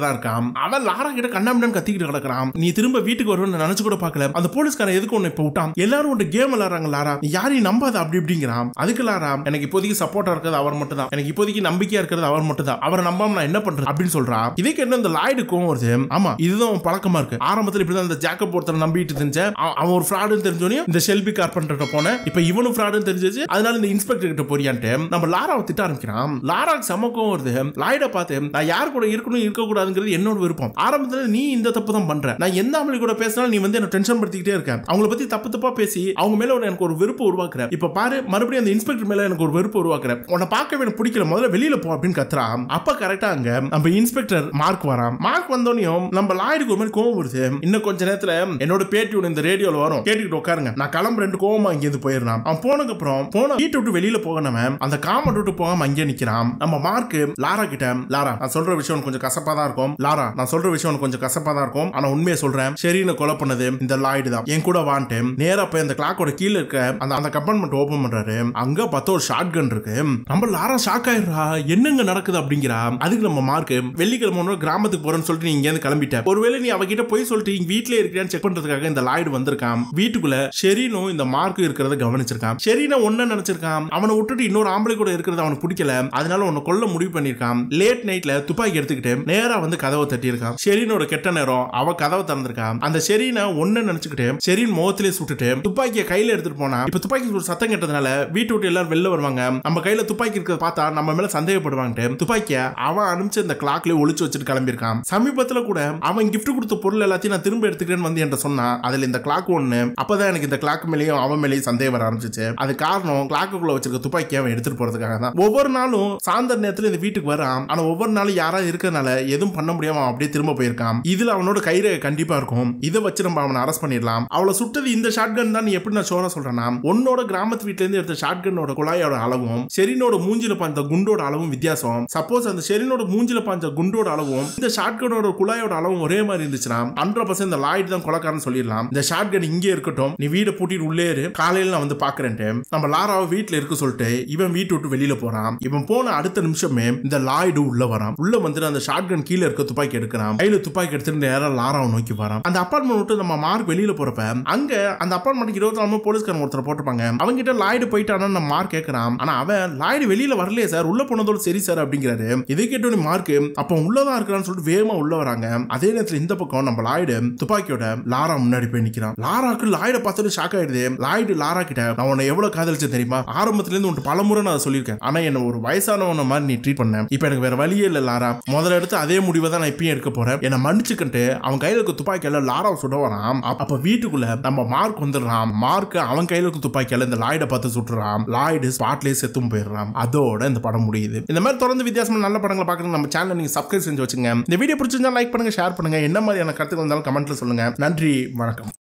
A: கிளம்புறான் அவன் லாரா கிட்ட கண்ணாமண்ணு கத்திக்கிட்டு கிடக்குறான் நீ திரும்ப வீட்டுக்கு வருவேன்னு நினைச்சு கூட பார்க்கல அந்த போலீஸ்காரன் எதுக்கு ஒன்னு இப்ப விட்டான் எல்லாரும் ஒரு கேம் விளையாடுறாங்க லாரா நீ யாரையும் நம்பாத அப்படி இப்படிங்கிறான் அதுக்கு லாரா எனக்கு இப்போதைக்கு சப்போர்ட்டா இருக்கிறது அவர் மட்டும் தான் எனக்கு இப்போதைக்கு நம்பிக்கையா இருக்கிறது அவர் மட்டும் தான் அவரை நம்பாம நான் என்ன பண்றது அப்படின்னு சொல்றான் இதுக்கு என்ன இந்த லாய்டு கோவம் வருது ஆமா இதுதான் அவன் பழக்கமா இருக்கு ஆரம்பத்துல இப்படிதான் இந்த ஜாக்கப் ஒருத்தர் நம்பிட்டு தெரிஞ்ச அவன் ஒரு ஃப்ராடுன்னு தெரிஞ்சோனே இந்த ஷெல்பி கார்பெண்டர்கிட்ட போனேன் இப்ப இவனும் ஃப்ராடுன்னு தெரிஞ்சிச்சு அதனால இந்த இன்ஸ்பெக்டர் கிட்ட போறியான்ட்டு நம்ம லாராவை திட்ட ஆரம்பிக்கிறான் லாராக்கு சமக்கம் வருது லாய்ட பார்த்து நான் யார் கூட இருக்கணும் இருக்க கூடாதுங்கிறது என்னோட விருப்பம் ஆரம்பத்துல நீ இந்த தப்பு தான் பண்ற நான் எந்த ஆம்பளை கூட பேசினாலும் நீ வந்து என்ன டென்ஷன் படுத்திக்கிட்டே இருக்க அவங்கள பத்தி தப்பு தப்பா பேசி அவங்க மேல ஒரு எனக்கு ஒரு வெறுப்பு உருவாக்குற இப்ப பாரு மறுபடியும் அந்த இன்ஸ்பெக்டர் மேல எனக்கு ஒரு வெறுப்பு உருவாக்குற உன்னை பார்க்க எனக்கு பிடிக்கல முதல்ல வெளியில போ அப்படின்னு கத்துறான் அப்ப கரெக்டா அங்க நம்ம இன்ஸ்பெக்டர் மார்க் வரான் மார்க் வந்தோனையும் நம்ம லாயருக்கு ஒரு மாதிரி கோவம் வருது இன்னும் கொஞ்ச நேரத்துல என்னோட பேட்டி ஒன்று இந்த ரேடியோல வரும் கேட்டுக்கிட்டு உட்காருங்க நான் கிளம்பு ரெண்டு கோவமா இங்க இருந்து போயிடுறான் அவன் போனதுக்கு அப்புறம் போன வீட்டை விட்டு வெளியில போகணும் அந்த காமெண்ட் விட்டு போகாம அங்கே நிக்கிறான் நம்ம மார்க் லாரா கிட்ட லாரா நான் சொல்ற விஷயம் உனக்கு கொஞ்சம் கசப்பா தான் இருக்கும் லாரா நான் சொல்ற விஷயம் உனக்கு கொஞ்சம் கசப்பா தான் இருக்கும் ஆனா உண்மையை சொல்றேன் சரின்னு கொலை பண்ணது இந்த லாய்டு தான் என் கூட வான்ட்டு நேரா போய் அந்த கிளாக்கோட கீழே இருக்க அந்த அந்த கம்பார்ட்மெண்ட் ஓபன் பண்றாரு அங்க பார்த்தா ஒரு ஷார்ட் கன் இருக்கு நம்ம லாரா ஷாக் ஆயிடுறா என்னங்க நடக்குது அப்படிங்கிறா அதுக்கு நம்ம மார்க் வெள்ளிக்கிழமை ஒரு நாள் கிராமத்துக்கு போறேன்னு சொல்லிட்டு நீ இங்க இருந்து கிளம்பிட்ட ஒருவேளை நீ அவகிட்ட போய் சொல்லிட்டு இங்க வீட்லயே இருக்கிறான்னு செக் பண்றதுக்காக இந்த லாய்டு வந்திருக்கான் வீட்டுக்குள்ள ஷெரீனும் இந்த மார்க்கும் இருக்கிறத கவனிச்சிருக்கான் ஷெரீனை ஒன்னு நினைச்சிருக்கான் அவனை விட்டுட்டு இன்னொரு ஆம்பளை கூட இருக்கிறது அவனுக்கு பிடிக்கல அதனால உன்னை கொல்ல முடிவு பண்ணிருக்கான் லேட் நைட்ல துப்பாக்கி எடுத்துக்கிட்டு நேரா வந்து கதவை தட்டியிருக்கான் ஷெரீனோட கெட்ட நேரம் அவ கதவை திறந்திருக்கான் அந்த ஷெரீனை ஒன்னு நினைச்சுக்கிட்டு ஷெரீன் முகத்திலே சுட்டுட்டு துப்பாக்கியை கையில எடுத்துட்டு போனா இப்ப துப்பாக்கி ஒரு சத்தம் கேட்டதுனால வீட்டு விட்டு எல்லாரும் வெளில வருவாங்க நம்ம கையில துப்பாக்கி இருக்கிறத பார்த்தா நம்ம மேல சந்தேகப்படுவாங்க துப்பாக்கிய அவன் அனுப்பிச்சு இந்த கிளாக்ல ஒளிச்சு வச்சுட்டு கிளம்பியிருக்கான் சமீபத்துல கூட அவன் கிஃப்ட் கொடுத்த பொருள் எல்லாத்தையும் நான் திரும்ப எடுத்துக்கிறேன்னு வந்து என்கிட்ட சொன்னான் அதுல இந்த கிளாக் ஒண்ணு அப்பதான் எனக்கு இந்த கிளாக் மேலேயும் அவன் மேலேயும் சந்தேகம் வர ஆரம்பிச்சிச்சு அது காரணம் கிளாக்குள்ள வச்சிருக்க துப்பாக்கி அவன் எடுத்துட்டு போறதுக்காக தான் ஒவ்வொரு நாளும் சாயந்தர நேரத்துல இந்த வீட்டுக்கு வரான் ஆனா ஒவ்வொரு நாளும் யாராவது இருக்கிறதுனால எதுவும் பண்ண முடியாம அவன் அப்படியே திரும்ப போயிருக்கான் இதுல அவனோட கைரேகை கண்டிப்பா இருக்கும் இதை வச்சு நம்ம அவனை அரெஸ்ட் பண்ணிடலாம் அவளை சுட்டது இந்த ஷார்ட் கன் தான் நீ எப்படி நான் சோழ சொல்றேன்னா உன்னோட கிராமத்து வீட்ல இருந்து எடுத்த ஷார்ட் கன்னோட குழாயோட அளவும் ஷெரினோட மூஞ்சில பாய்ந்த குண்டோட அளவும் வித்தியாசம் சப்போஸ் அந்த ஷெரினோட மூஞ்சில பாய்ந்த குண்டோட அளவும் இந்த ஷார்ட் கன்னோட குழாயோட அளவும் ஒரே மாதிரி இருந்துச்சுன்னா ஹண்ட்ரட் பர்சன்ட் இந்த லாய்ட் தான் கொலக்காரன்னு சொல்லிடலாம் இந்த ஷார்ட் கன் இங்கே இருக்கட்டும் நீ வீடை பூட்டிட்டு உள்ளே இரு காலையில நான் வந்து பாக்குறேன்ட்டு நம்ம லாராவை வீட்டுல இருக்க சொல்லிட்டு இவன் வீட்டு விட்டு வெளியில போறான் இவன் போன அடுத்த நிமிஷமே இந்த லாய்டு உள்ள வரான் உள்ள வந்து அந்த ஷார்ட் கன் கீழே இருக்க துப்பாக்கி எடுக்கிறான் கையில துப்பாக்கி எடுத்துட்டு நேரம் லாராவை நோக்கி வரான் அந்த அப்பார்ட்மெண்ட் விட்டு நம்ம மார்க் வெளியில போறப்ப அங்க அந்த அப்பார்ட்மெண்ட் இருபத்தி நாலு போலீஸ்காரன் ஒருத்தர் போட்டிருப்பாங்க அவங்க கிட்ட லாய்டு போயிட்டானு நம்ம மார்க் கேட்கறான் ஆனா அவன் லாய்டு வெளியில வரலையே சார் உள்ள போனதோட சரி சார் அப்படிங்கிறாரு இதை கேட்டோன்னு மார்க் அப்ப உள்ளதான் இருக்கிறான்னு சொல்லிட்டு வேகமா உள்ள வராங்க அதே நேரத்துல இந்த பக்கம் நம்ம லாய்டு துப்பாக்கியோட லாரா முன்னாடி போய் நிக்கிறான் லாராக்கு லாய்ட பார்த்துட்டு ஷாக் ஆயிடுது லாய்டு லாரா கிட்ட நான் உன்னை எவ்வளவு காதலிச்சேன் தெரியுமா ஆரம்பத்துல இருந்து உன்ட்டு பலமுறை நான் சொல்லியிருக்கேன் ஆனா என்ன ஒரு வயசானவன மாதிரி நீ ட்ரீட் பண்ண இப்ப எனக்கு வேற வழியே இல்ல லாரா முதல்ல எடுத்து அதே முடிவை தான் நான் இப்பயும் எடுக்க போறேன் என்ன மன்னிச்சுக்கிட்டு அவன் கையில இருக்க துப்பாக்கியால லாராவை சுட வரான் அப்ப- அப்ப வீட்டுக்குள்ள நம்ம மார்க் வந்துடுறான் மார்க் அவன் கையில இருக்க துப்பாக்கியால இந்த லாய்ட பார்த்து சுட்டுறான் லாய்டு ஸ்பாட்லயே செத்தும் போயிடுறான் அதோட இந்த படம் முடியுது இந்த மாதிரி தொடர்ந்து வித்தியாசமான நல்ல படங்களை பார்க்கறது நம்ம சேனலை நீங்க சப்ஸ்கிரைப் செஞ்சு வச்சுங்க இந்த வீடியோ பிடிச்சிருந்தா லைக் பண்ணுங்க ஷேர் பண்ணுங்க என்ன மாதிரியான கருத்துக்கள் இருந்தாலும் கமெண்ட்ல சொல்லுங்க நன்றி வணக்கம்